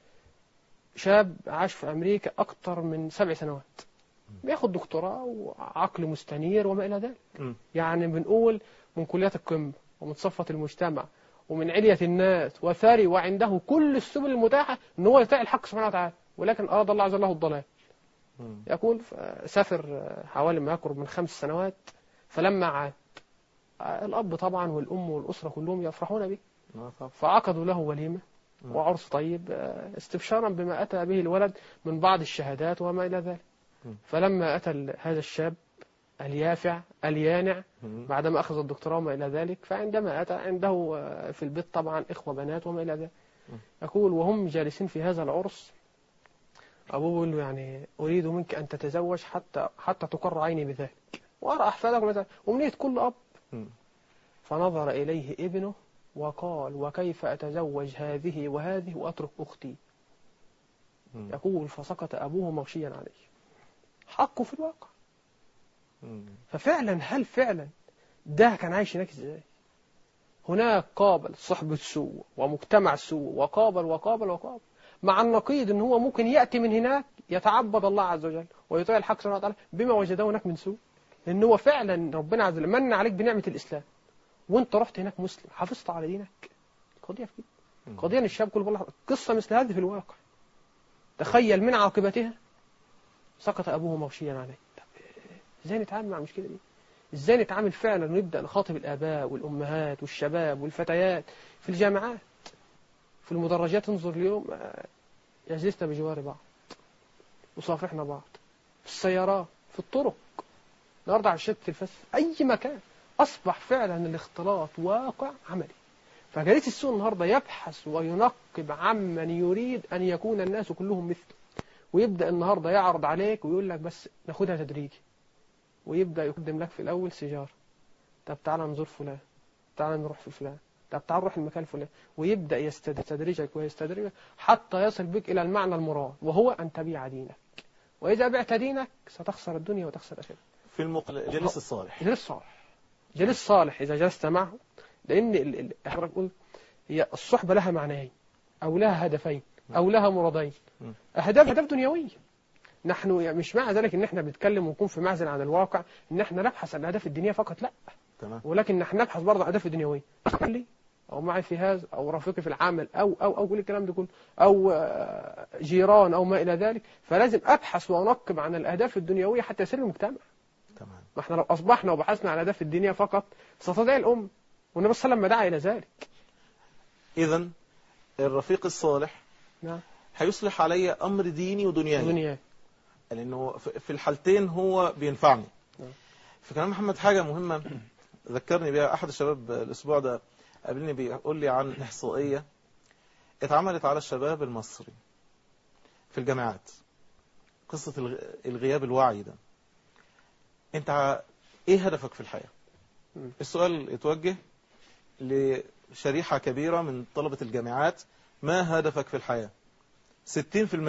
شاب عاش في أمريكا أكثر من سبع سنوات بياخد دكتوراه وعقل مستنير وما إلى ذلك مم. يعني بنقول من كليات القمة ومن صفة المجتمع ومن علية الناس وثري وعنده كل السبل المتاحة ان هو يطيع الحق سبحانه وتعالى ولكن أراد الله عز وجل له الضلال مم. يقول سافر حوالي ما يقرب من خمس سنوات فلما عاد الأب طبعا والأم والأسرة كلهم يفرحون به آه طبعا. فعقدوا له وليمة مم. وعرس طيب آه، استبشارا بما أتى به الولد من بعض الشهادات وما إلى ذلك مم. فلما أتى ال- هذا الشاب اليافع اليانع مم. بعدما أخذ الدكتوراه وما إلى ذلك فعندما أتى عنده آه، في البيت طبعا إخوة بنات وما إلى ذلك مم. يقول وهم جالسين في هذا العرس أبوه يقول له يعني أريد منك أن تتزوج حتى حتى تقر عيني بذلك وأرى أحفادك مثلا أمنية كل أب مم. فنظر إليه ابنه وقال وكيف أتزوج هذه وهذه وأترك أختي مم. يقول فسقط أبوه مغشيا عليه حقه في الواقع مم. ففعلا هل فعلا ده كان عايش هناك ازاي هناك قابل صحبة سوء ومجتمع سوء وقابل وقابل وقابل مع النقيض ان هو ممكن يأتي من هناك يتعبد الله عز وجل ويطيع الحق سبحانه وتعالى بما وجده هناك من سوء لان هو فعلا ربنا عز وجل من عليك بنعمة الإسلام وانت رحت هناك مسلم حافظت على دينك قضيه في كده مم. قضيه ان الشاب كله والله قصه مثل هذه في الواقع تخيل من عاقبتها سقط ابوه مغشيا عليه طب ازاي نتعامل مع المشكله دي ازاي نتعامل فعلا ونبدا نخاطب الاباء والامهات والشباب والفتيات في الجامعات في المدرجات انظر اليوم آه، يجلسنا بجوار بعض وصافحنا بعض في السيارات في الطرق النهارده على شاشة التلفاز في اي مكان اصبح فعلا الاختلاط واقع عملي فجريس السوق النهارده يبحث وينقب عمن يريد ان يكون الناس كلهم مثله ويبدا النهارده يعرض عليك ويقول لك بس ناخدها تدريجي ويبدا يقدم لك في الاول سيجاره طب تعالى نزور فلان تعالى نروح في فلان طب تعال نروح المكان الفلاني ويبدا يستدرجك ويستدرجك حتى يصل بك الى المعنى المراد وهو ان تبيع دينك واذا بعت دينك ستخسر الدنيا وتخسر الاخره في المقل... جليس الصالح جليس صالح جليس صالح إذا جلست معه لأن ال- ال- حضرتك قلت هي الصحبة لها معنيين أو لها هدفين أو لها مرادين م. أهداف أهداف دنيوية نحن يعني مش مع ذلك إن إحنا بنتكلم ونكون في معزل عن الواقع إن إحنا نبحث عن الأهداف الدينية فقط لا تمام ولكن نحن نبحث برضه عن الأهداف الدنيوية لي أو معي في هذا أو رفيقي في العمل أو أو أو كل الكلام ده كله أو آه، جيران أو ما إلى ذلك فلازم أبحث وأنقب عن الأهداف الدنيوية حتى يسير المجتمع تمام ما احنا لو أصبحنا وبحثنا عن الأهداف الدينية فقط ستضيع الأمة والنبي صلى الله عليه وسلم دعا إلى ذلك إذا الرفيق الصالح نعم هيصلح علي أمر ديني ودنياي دنيا لأنه في في الحالتين هو بينفعني نعم. في كلام محمد حاجة مهمة ذكرني بها أحد الشباب الأسبوع ده قابلني بيقول لي عن إحصائية اتعملت على الشباب المصري في الجامعات قصة الغ- الغياب الوعي ده انت ع- ايه هدفك في الحياة مم. السؤال اتوجه لشريحة كبيرة من طلبة الجامعات ما هدفك في الحياة 60%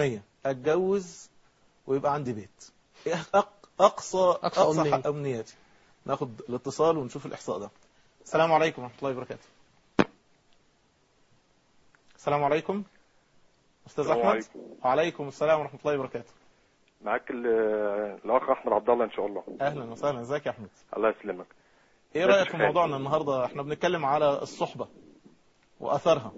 اتجوز ويبقى عندي بيت إيه أق- اقصى أقصى اقصى, أمنية. حق امنياتي ناخد الاتصال ونشوف الاحصاء ده السلام عليكم ورحمة الله وبركاته السلام عليكم استاذ السلام احمد عليكم. وعليكم السلام ورحمة الله وبركاته معاك ال- الاخ احمد عبد الله ان شاء الله اهلا وسهلا ازيك يا احمد الله يسلمك ايه ازيك رايك يا في خالد؟ موضوعنا النهارده احنا بنتكلم على الصحبه واثرها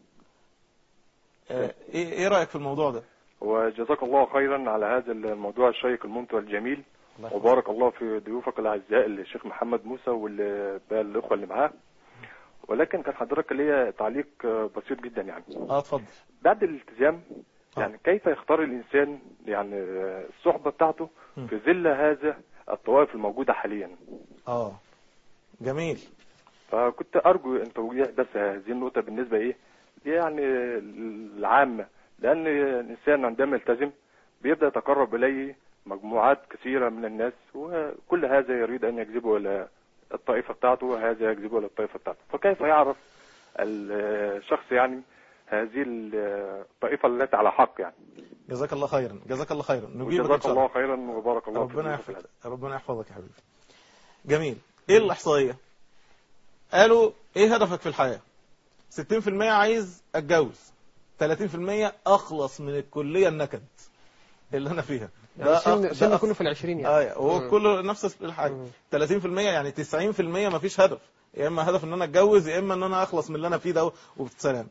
آه، ايه ايه رايك في الموضوع ده وجزاك الله خيرا على هذا الموضوع الشيق الممتع الجميل الله يحفظك. وبارك الله في ضيوفك الاعزاء الشيخ محمد موسى والباقي الاخوه اللي معاه ولكن كان حضرتك ليا تعليق آه، بسيط جدا يعني اه اتفضل بعد الالتزام آه. يعني كيف يختار الانسان يعني آه، الصحبه بتاعته م. في ظل هذا الطوائف الموجوده حاليا اه جميل فكنت ارجو ان توجيه بس هذه النقطه بالنسبه ايه يعني العامه لان الانسان عندما يلتزم بيبدا يتقرب اليه مجموعات كثيره من الناس وكل هذا يريد ان يجذبه الى الطائفه بتاعته وهذا يجذبه الى الطائفه بتاعته فكيف يعرف الشخص يعني هذه الطائفه التي على حق يعني جزاك الله خيرا جزاك الله خيرا نجيبك ان وجزاك شاء الله الله خيرا وبارك الله فيك ربنا وفي يحفظك ربنا يحفظك يا حبيبي جميل ايه الاحصائيه قالوا ايه هدفك في الحياه 60% عايز اتجوز 30% اخلص من الكليه النكد اللي انا فيها يعني أخ- سن ده سن أخ- كله في العشرين يعني اه هو مم. كله نفس الحاجه مم. 30% يعني 90% ما فيش هدف يا اما هدف ان انا اتجوز يا اما ان انا اخلص من اللي انا فيه ده وبسلام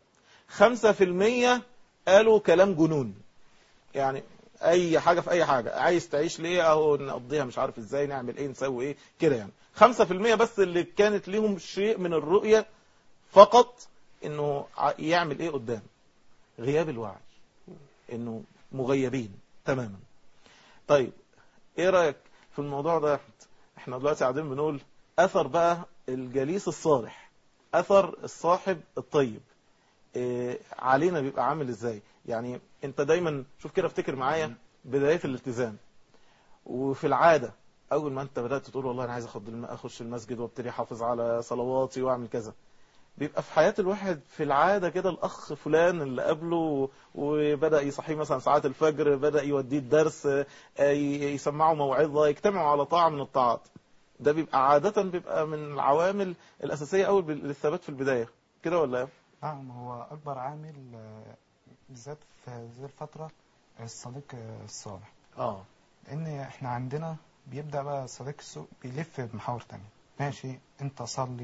5% قالوا كلام جنون يعني اي حاجه في اي حاجه عايز تعيش ليه اهو نقضيها مش عارف ازاي نعمل ايه نسوي ايه كده يعني 5% بس اللي كانت ليهم شيء من الرؤيه فقط انه ع- يعمل ايه قدام غياب الوعي انه مغيبين تماما طيب ايه رايك في الموضوع ده يا أحمد؟ احنا دلوقتي قاعدين بنقول اثر بقى الجليس الصالح اثر الصاحب الطيب إيه علينا بيبقى عامل ازاي يعني انت دايما شوف كده افتكر معايا بداية الالتزام وفي العادة اول ما انت بدأت تقول والله انا عايز اخد الم- اخش المسجد وابتدي احافظ على صلواتي واعمل كذا بيبقى في حياة الواحد في العادة كده الأخ فلان اللي قبله وبدأ يصحيه مثلا ساعات الفجر بدأ يوديه الدرس آه، ي- يسمعه موعظة يجتمعوا على طاعة من الطاعات ده بيبقى عادة بيبقى من العوامل الأساسية أول بال- للثبات في البداية كده ولا إيه؟ نعم هو أكبر عامل آه، بالذات في هذه الفترة الصديق آه، الصالح اه لأن إحنا عندنا بيبدأ بقى صديق السوء بيلف بمحاور تانية ماشي أنت صلي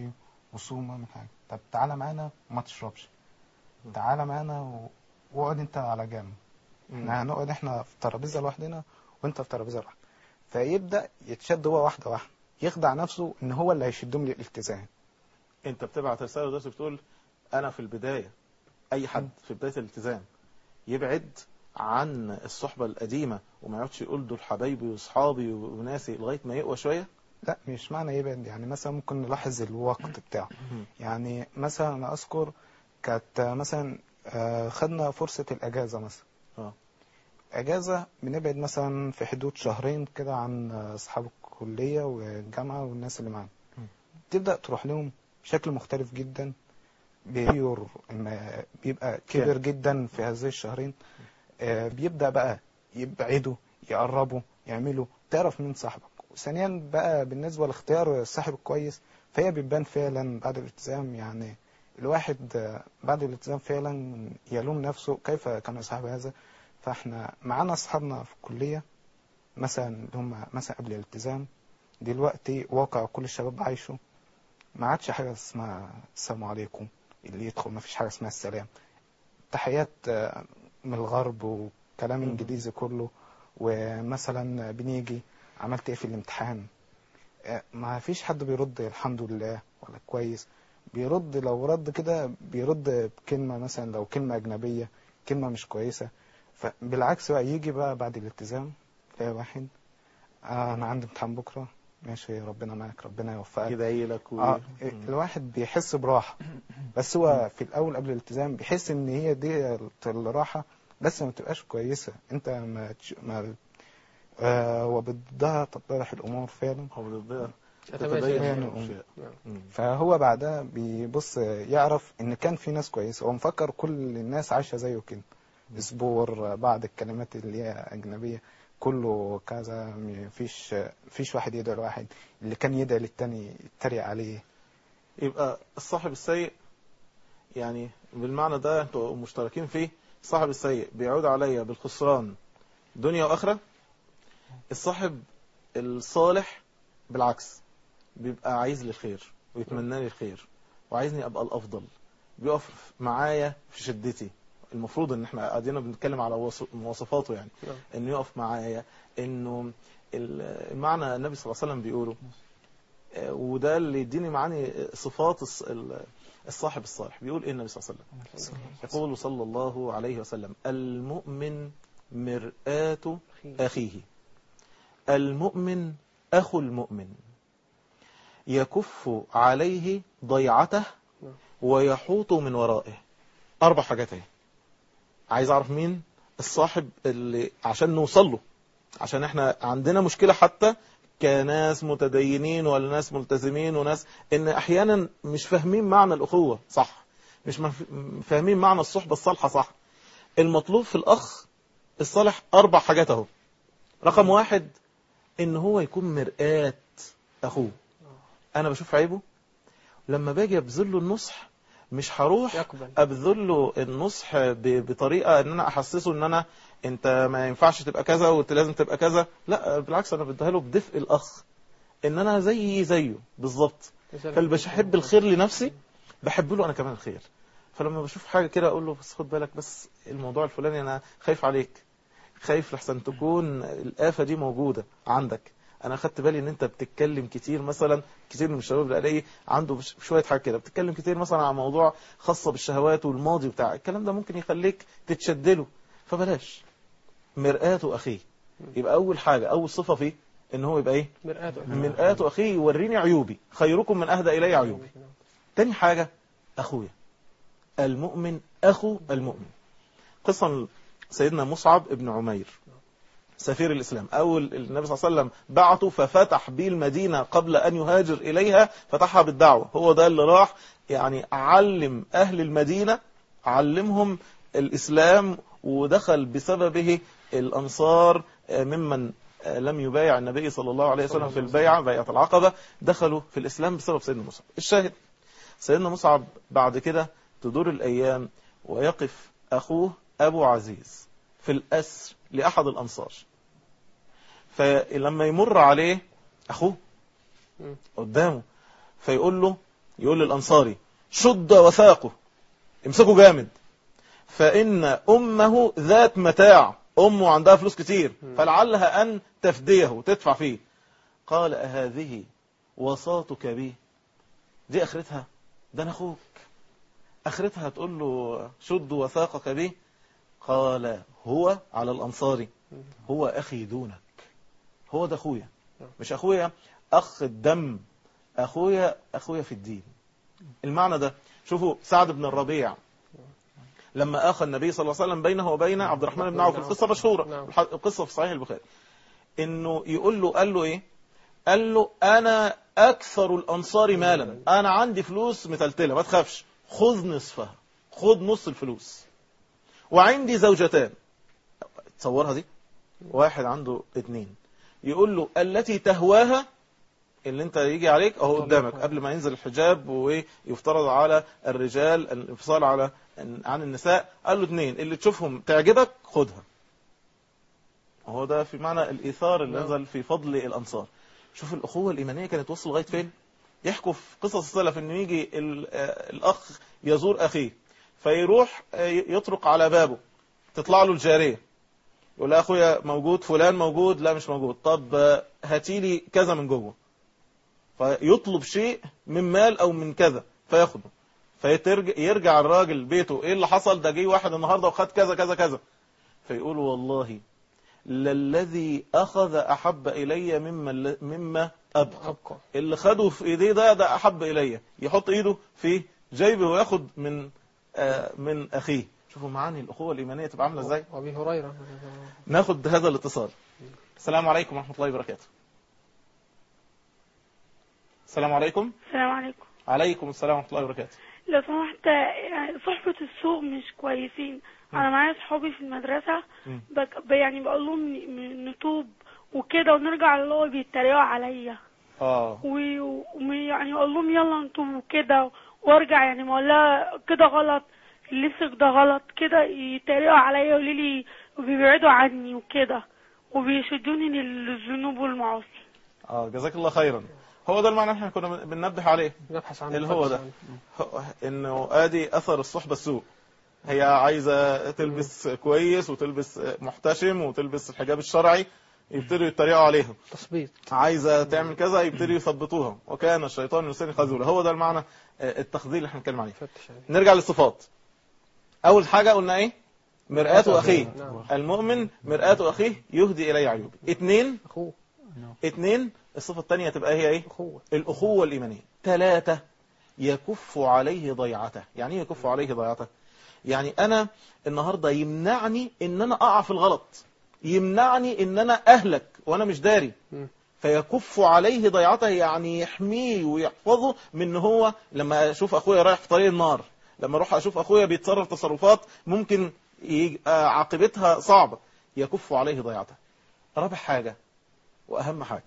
وصوم واعمل حاجه طب تعالى معانا وما تشربش تعالى معانا و- واقعد انت على جنب احنا هنقعد احنا في ترابيزه لوحدنا وانت في ترابيزه لوحدك فيبدا يتشد هو واحده واحده يخدع نفسه ان هو اللي هيشدهم للالتزام انت بتبعت رساله دلوقتي بتقول انا في البدايه اي حد في بدايه الالتزام يبعد عن الصحبه القديمه وما يقعدش يقول دول حبايبي واصحابي وناسي لغايه ما يقوى شويه لا مش معنى يبعد يعني مثلا ممكن نلاحظ الوقت بتاعه يعني مثلا انا اذكر كانت مثلا آه، خدنا فرصة الأجازة مثلا اه. أجازة بنبعد مثلا في حدود شهرين كده عن أصحاب الكلية والجامعة والناس اللي معانا م. تبدأ تروح لهم بشكل مختلف جدا بيغير الم- بيبقى كبر جدا في هذه الشهرين آه، بيبدأ بقى يبعدوا يقربوا يعملوا تعرف مين صاحبك ثانيا بقى بالنسبة لاختيار الصاحب الكويس فهي بتبان فعلا بعد الالتزام يعني الواحد آه، بعد الالتزام فعلا يلوم نفسه كيف كان يصاحب هذا فاحنا معانا اصحابنا في الكلية مثلا اللي هم مثلا قبل الالتزام دلوقتي واقع كل الشباب عايشه ما عادش حاجة اسمها السلام عليكم اللي يدخل ما فيش حاجة اسمها السلام تحيات آه، من الغرب وكلام انجليزي كله ومثلا بنيجي عملت ايه في الامتحان آه، ما فيش حد بيرد الحمد لله ولا كويس بيرد لو رد كده بيرد بكلمة مثلا لو كلمة أجنبية كلمة مش كويسة فبالعكس بقى يجي بقى بعد الالتزام تلاقي واحد آه أنا عندي امتحان بكرة ماشي ربنا معاك ربنا يوفقك يدعي لك و... آه الواحد بيحس براحة بس هو في الأول قبل الالتزام بيحس إن هي دي الراحة بس ما تبقاش كويسة أنت ما, تش... ما آه وبضدها تتضح الأمور فعلا هو ضدها تتماشى تتبين يعني الأشياء. نعم. مم. فهو بعدها بيبص يعرف ان كان في ناس كويسه هو مفكر كل الناس عايشه زيه كده اسبور بعض الكلمات اللي هي اجنبيه كله كذا مفيش مفيش واحد يدعي لواحد اللي كان يدعي للتاني يتريق عليه يبقى الصاحب السيء يعني بالمعنى ده انتوا مشتركين فيه الصاحب السيء بيعود عليا بالخسران دنيا واخره الصاحب الصالح بالعكس بيبقى عايز لي الخير ويتمنى لي الخير وعايزني ابقى الافضل بيقف معايا في شدتي المفروض ان احنا قاعدين بنتكلم على وص- مواصفاته يعني نعم. انه يقف معايا انه ال- المعنى النبي صلى الله عليه وسلم بيقوله آه، وده اللي يديني معاني صفات الص- ال- الصاحب الصالح بيقول ايه النبي صلى الله عليه وسلم يقول صلى الله عليه وسلم المؤمن مرآة أخيه المؤمن أخو المؤمن يكف عليه ضيعته ويحوط من ورائه أربع حاجات اهي عايز أعرف مين الصاحب اللي عشان نوصل له عشان احنا عندنا مشكلة حتى كناس متدينين ولا ناس ملتزمين وناس ان احيانا مش فاهمين معنى الاخوة صح مش مف- فاهمين معنى الصحبة الصالحة صح المطلوب في الاخ الصالح اربع حاجات اهو رقم واحد ان هو يكون مرآة اخوه انا بشوف عيبه لما باجي ابذل له النصح مش هروح يقبل ابذل له النصح ب- بطريقه ان انا احسسه ان انا انت ما ينفعش تبقى كذا وانت لازم تبقى كذا لا بالعكس انا بديها له بدفء الاخ ان انا زي زيه بالظبط فاللي بحب الخير لنفسي بحب له انا كمان الخير فلما بشوف حاجه كده اقول له بس خد بالك بس الموضوع الفلاني انا خايف عليك خايف لحسن تكون الآفة دي موجودة عندك انا خدت بالي ان انت بتتكلم كتير مثلا كتير من الشباب اللي الاقي عنده بش- شويه حاجه كده بتتكلم كتير مثلا عن موضوع خاصه بالشهوات والماضي بتاع الكلام ده ممكن يخليك تتشدله فبلاش مرآة اخيه يبقى اول حاجه اول صفه فيه ان هو يبقى ايه مرآة مرآة اخيه يوريني عيوبي خيركم من اهدى الي عيوبي تاني حاجة أخويا المؤمن أخو المؤمن قصة سيدنا مصعب ابن عمير سفير الإسلام أول النبي صلى الله عليه وسلم بعته ففتح بيه المدينة قبل أن يهاجر إليها فتحها بالدعوة هو ده اللي راح يعني علم أهل المدينة علمهم الإسلام ودخل بسببه الأنصار آه، ممن آه، لم يبايع النبي صلى الله عليه وسلم في البيعة بيعة العقبة دخلوا في الإسلام بسبب سيدنا مصعب الشاهد سيدنا مصعب بعد كده تدور الأيام ويقف أخوه أبو عزيز في الأسر لأحد الأنصار فلما يمر عليه أخوه مم. قدامه فيقول له يقول للأنصاري شد وثاقه امسكه جامد فإن أمه ذات متاع أمه عندها فلوس كتير فلعلها أن تفديه وتدفع فيه قال أهذه وصاتك بي دي آخرتها ده أنا أخوك آخرتها تقول له شد وثاقك بي قال هو على الأنصاري هو أخي دونك هو ده أخويا مش أخويا أخ الدم أخويا أخويا في الدين المعنى ده شوفوا سعد بن الربيع لما آخى النبي صلى الله عليه وسلم بينه وبين عبد الرحمن بن عوف القصة مشهورة نعم. القصة في صحيح البخاري انه يقول له قال له ايه قال له انا اكثر الانصار مالا انا عندي فلوس متلتله ما تخافش خذ نصفها خذ نص الفلوس وعندي زوجتان تصورها دي واحد عنده اتنين يقول له التي تهواها اللي انت يجي عليك اهو قدامك قبل ما ينزل الحجاب ويفترض على الرجال الانفصال على عن النساء قال له اتنين اللي تشوفهم تعجبك خدها هو ده في معنى الايثار اللي نعم. نزل في فضل الانصار شوف الاخوه الايمانيه كانت توصل لغايه فين يحكوا في قصص السلف انه يجي ال- آه، الاخ يزور اخيه فيروح آه، يطرق على بابه تطلع له الجاريه يقول له اخويا موجود فلان موجود لا مش موجود طب آه، هاتي لي كذا من جوه فيطلب شيء من مال او من كذا فياخده فيرجع الراجل بيته ايه اللي حصل ده جه واحد النهارده وخد كذا كذا كذا فيقول والله للذي اخذ احب الي مما مما ابقى أبقى اللي خده في ايديه ده ده احب الي يحط ايده في جيبه وياخد من آه من اخيه شوفوا معاني الاخوه الايمانيه تبقى عامله ازاي وأبي هريرة ناخد هذا الاتصال السلام عليكم ورحمه الله وبركاته السلام عليكم السلام عليكم عليكم السلام ورحمه الله وبركاته لو سمحت يعني صحبة السوق مش كويسين انا معايا صحابي في المدرسة مم. بك ب- يعني بقول لهم ن- نتوب وكده ونرجع اللي هو بيتريقوا عليا اه و- ويعني اقول لهم يلا نتوب وكده وارجع يعني ما اقول لها كده غلط لبسك ده غلط كده يتريقوا عليا يقولوا لي وبيبعدوا عني وكده وبيشدوني للذنوب والمعاصي اه جزاك الله خيرا هو ده المعنى اللي احنا كنا بننبه عليه نبحث عن اللي هو نبحث ده. عن- هو- انه ادي اثر الصحبه السوء هي عايزه تلبس كويس وتلبس محتشم وتلبس الحجاب الشرعي يبتدوا يتريقوا عليها تثبيط عايزه تعمل كذا يبتدوا يثبطوها وكان الشيطان لسان خذولا هو ده المعنى آه، التخذيل اللي احنا بنتكلم عليه فتش عليه نرجع للصفات اول حاجه قلنا ايه مرآة اخيه نعم. المؤمن مرآة اخيه يهدي اليه عيوبه اثنين أخوه اثنين الصفه الثانيه تبقى هي ايه أخوة الأخوة الإيمانية ثلاثة يكف عليه ضيعته يعني ايه يكف عليه ضيعته يعني أنا النهاردة يمنعني إن أنا أقع في الغلط يمنعني إن أنا أهلك وأنا مش داري مم. فيكف عليه ضيعته يعني يحميه ويحفظه من إن هو لما أشوف أخويا رايح في طريق النار لما أروح أشوف أخويا بيتصرف تصرفات ممكن يج- آه، عاقبتها صعبة يكف عليه ضيعته رابع حاجة وأهم حاجة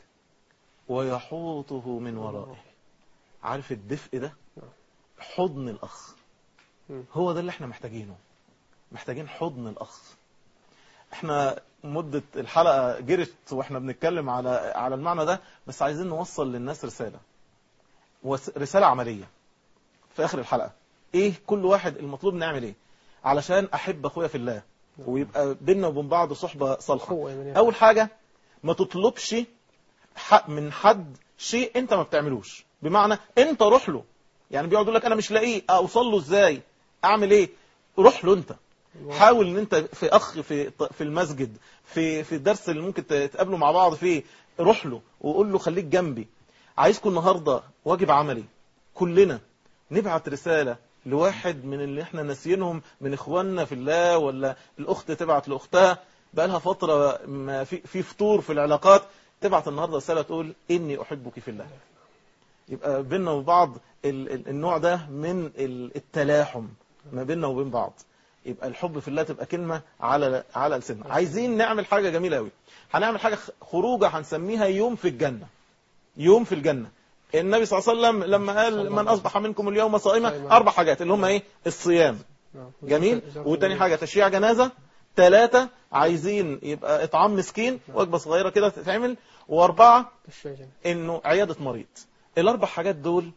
ويحوطه من ورائه عارف الدفء ده حضن الأخ مم. هو ده اللي احنا محتاجينه محتاجين حضن الأخ احنا مدة الحلقة جرت واحنا بنتكلم على على المعنى ده بس عايزين نوصل للناس رسالة وس- رسالة عملية في آخر الحلقة ايه كل واحد المطلوب نعمل ايه علشان احب اخويا في الله ويبقى بيننا وبين بعض صحبة صالحة أخوة إيمانية اول حاجة ما تطلبش حق من حد شيء انت ما بتعملوش بمعنى انت روح له يعني بيقعد يقول لك انا مش لاقيه اوصل له ازاي اعمل ايه روح له انت حاول ان انت في اخ في في المسجد في في الدرس اللي ممكن تقابلوا مع بعض فيه روح له وقول له خليك جنبي عايزكم النهارده واجب عملي كلنا نبعت رسالة لواحد من اللي احنا ناسيينهم من اخواننا في الله ولا الاخت تبعت لاختها بقى لها فترة ما في في فطور في العلاقات تبعت النهارده رسالة تقول اني احبك في الله يبقى بيننا وبعض ال- ال- النوع ده من ال- التلاحم ما بيننا وبين بعض يبقى الحب في الله تبقى كلمة على على لساننا عايزين نعمل حاجة جميلة قوي هنعمل حاجة خ- خروجة هنسميها يوم في الجنة يوم في الجنة النبي صلى الله عليه وسلم لما قال من أصبح منكم اليوم صائما صائما. أربع حاجات اللي هم إيه الصيام نعم. جميل إذا- وتاني حاجة تشييع جنازة ثلاثة عايزين يبقى إطعام مسكين وجبة صغيرة كده تتعمل وأربعة الشجن إنه عيادة مريض الأربع حاجات دول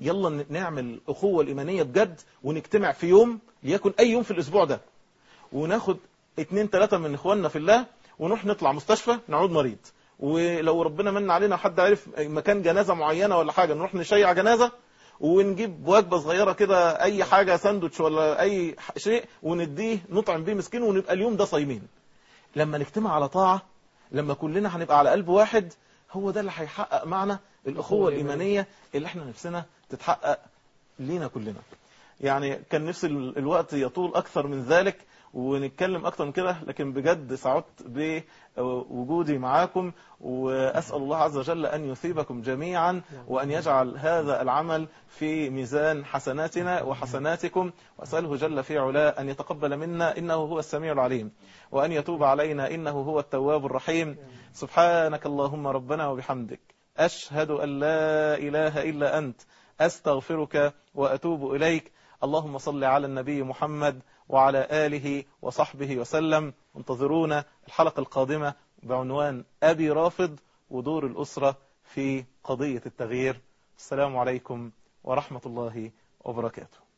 يلا ن- نعمل أخوة الإيمانية بجد ونجتمع في يوم ليكن أي يوم في الأسبوع ده وناخد اتنين تلاتة من إخواننا في الله ونروح نطلع مستشفى نعود مريض ولو ربنا من علينا حد عرف مكان جنازة معينة ولا حاجة نروح نشيع جنازة ونجيب وجبة صغيرة كده أي حاجة ساندوتش ولا أي ح- شيء ونديه نطعم بيه مسكين ونبقى اليوم ده صايمين لما نجتمع على طاعة لما كلنا هنبقى على قلب واحد هو ده اللي هيحقق معنا الأخوة الإيمانية اللي احنا نفسنا تتحقق لينا كلنا يعني كان نفسي ال- الوقت يطول أكثر من ذلك ونتكلم أكثر من كده لكن بجد سعدت بوجودي معاكم وأسأل الله عز وجل أن يثيبكم جميعا وأن يجعل هذا العمل في ميزان حسناتنا وحسناتكم وأسأله جل في علاه أن يتقبل منا إنه هو السميع العليم وأن يتوب علينا إنه هو التواب الرحيم سبحانك اللهم ربنا وبحمدك أشهد أن لا إله إلا أنت أستغفرك وأتوب إليك اللهم صل على النبي محمد وعلى آله وصحبه وسلم انتظرونا الحلقة القادمة بعنوان أبي رافض ودور الأسرة في قضية التغيير السلام عليكم ورحمة الله وبركاته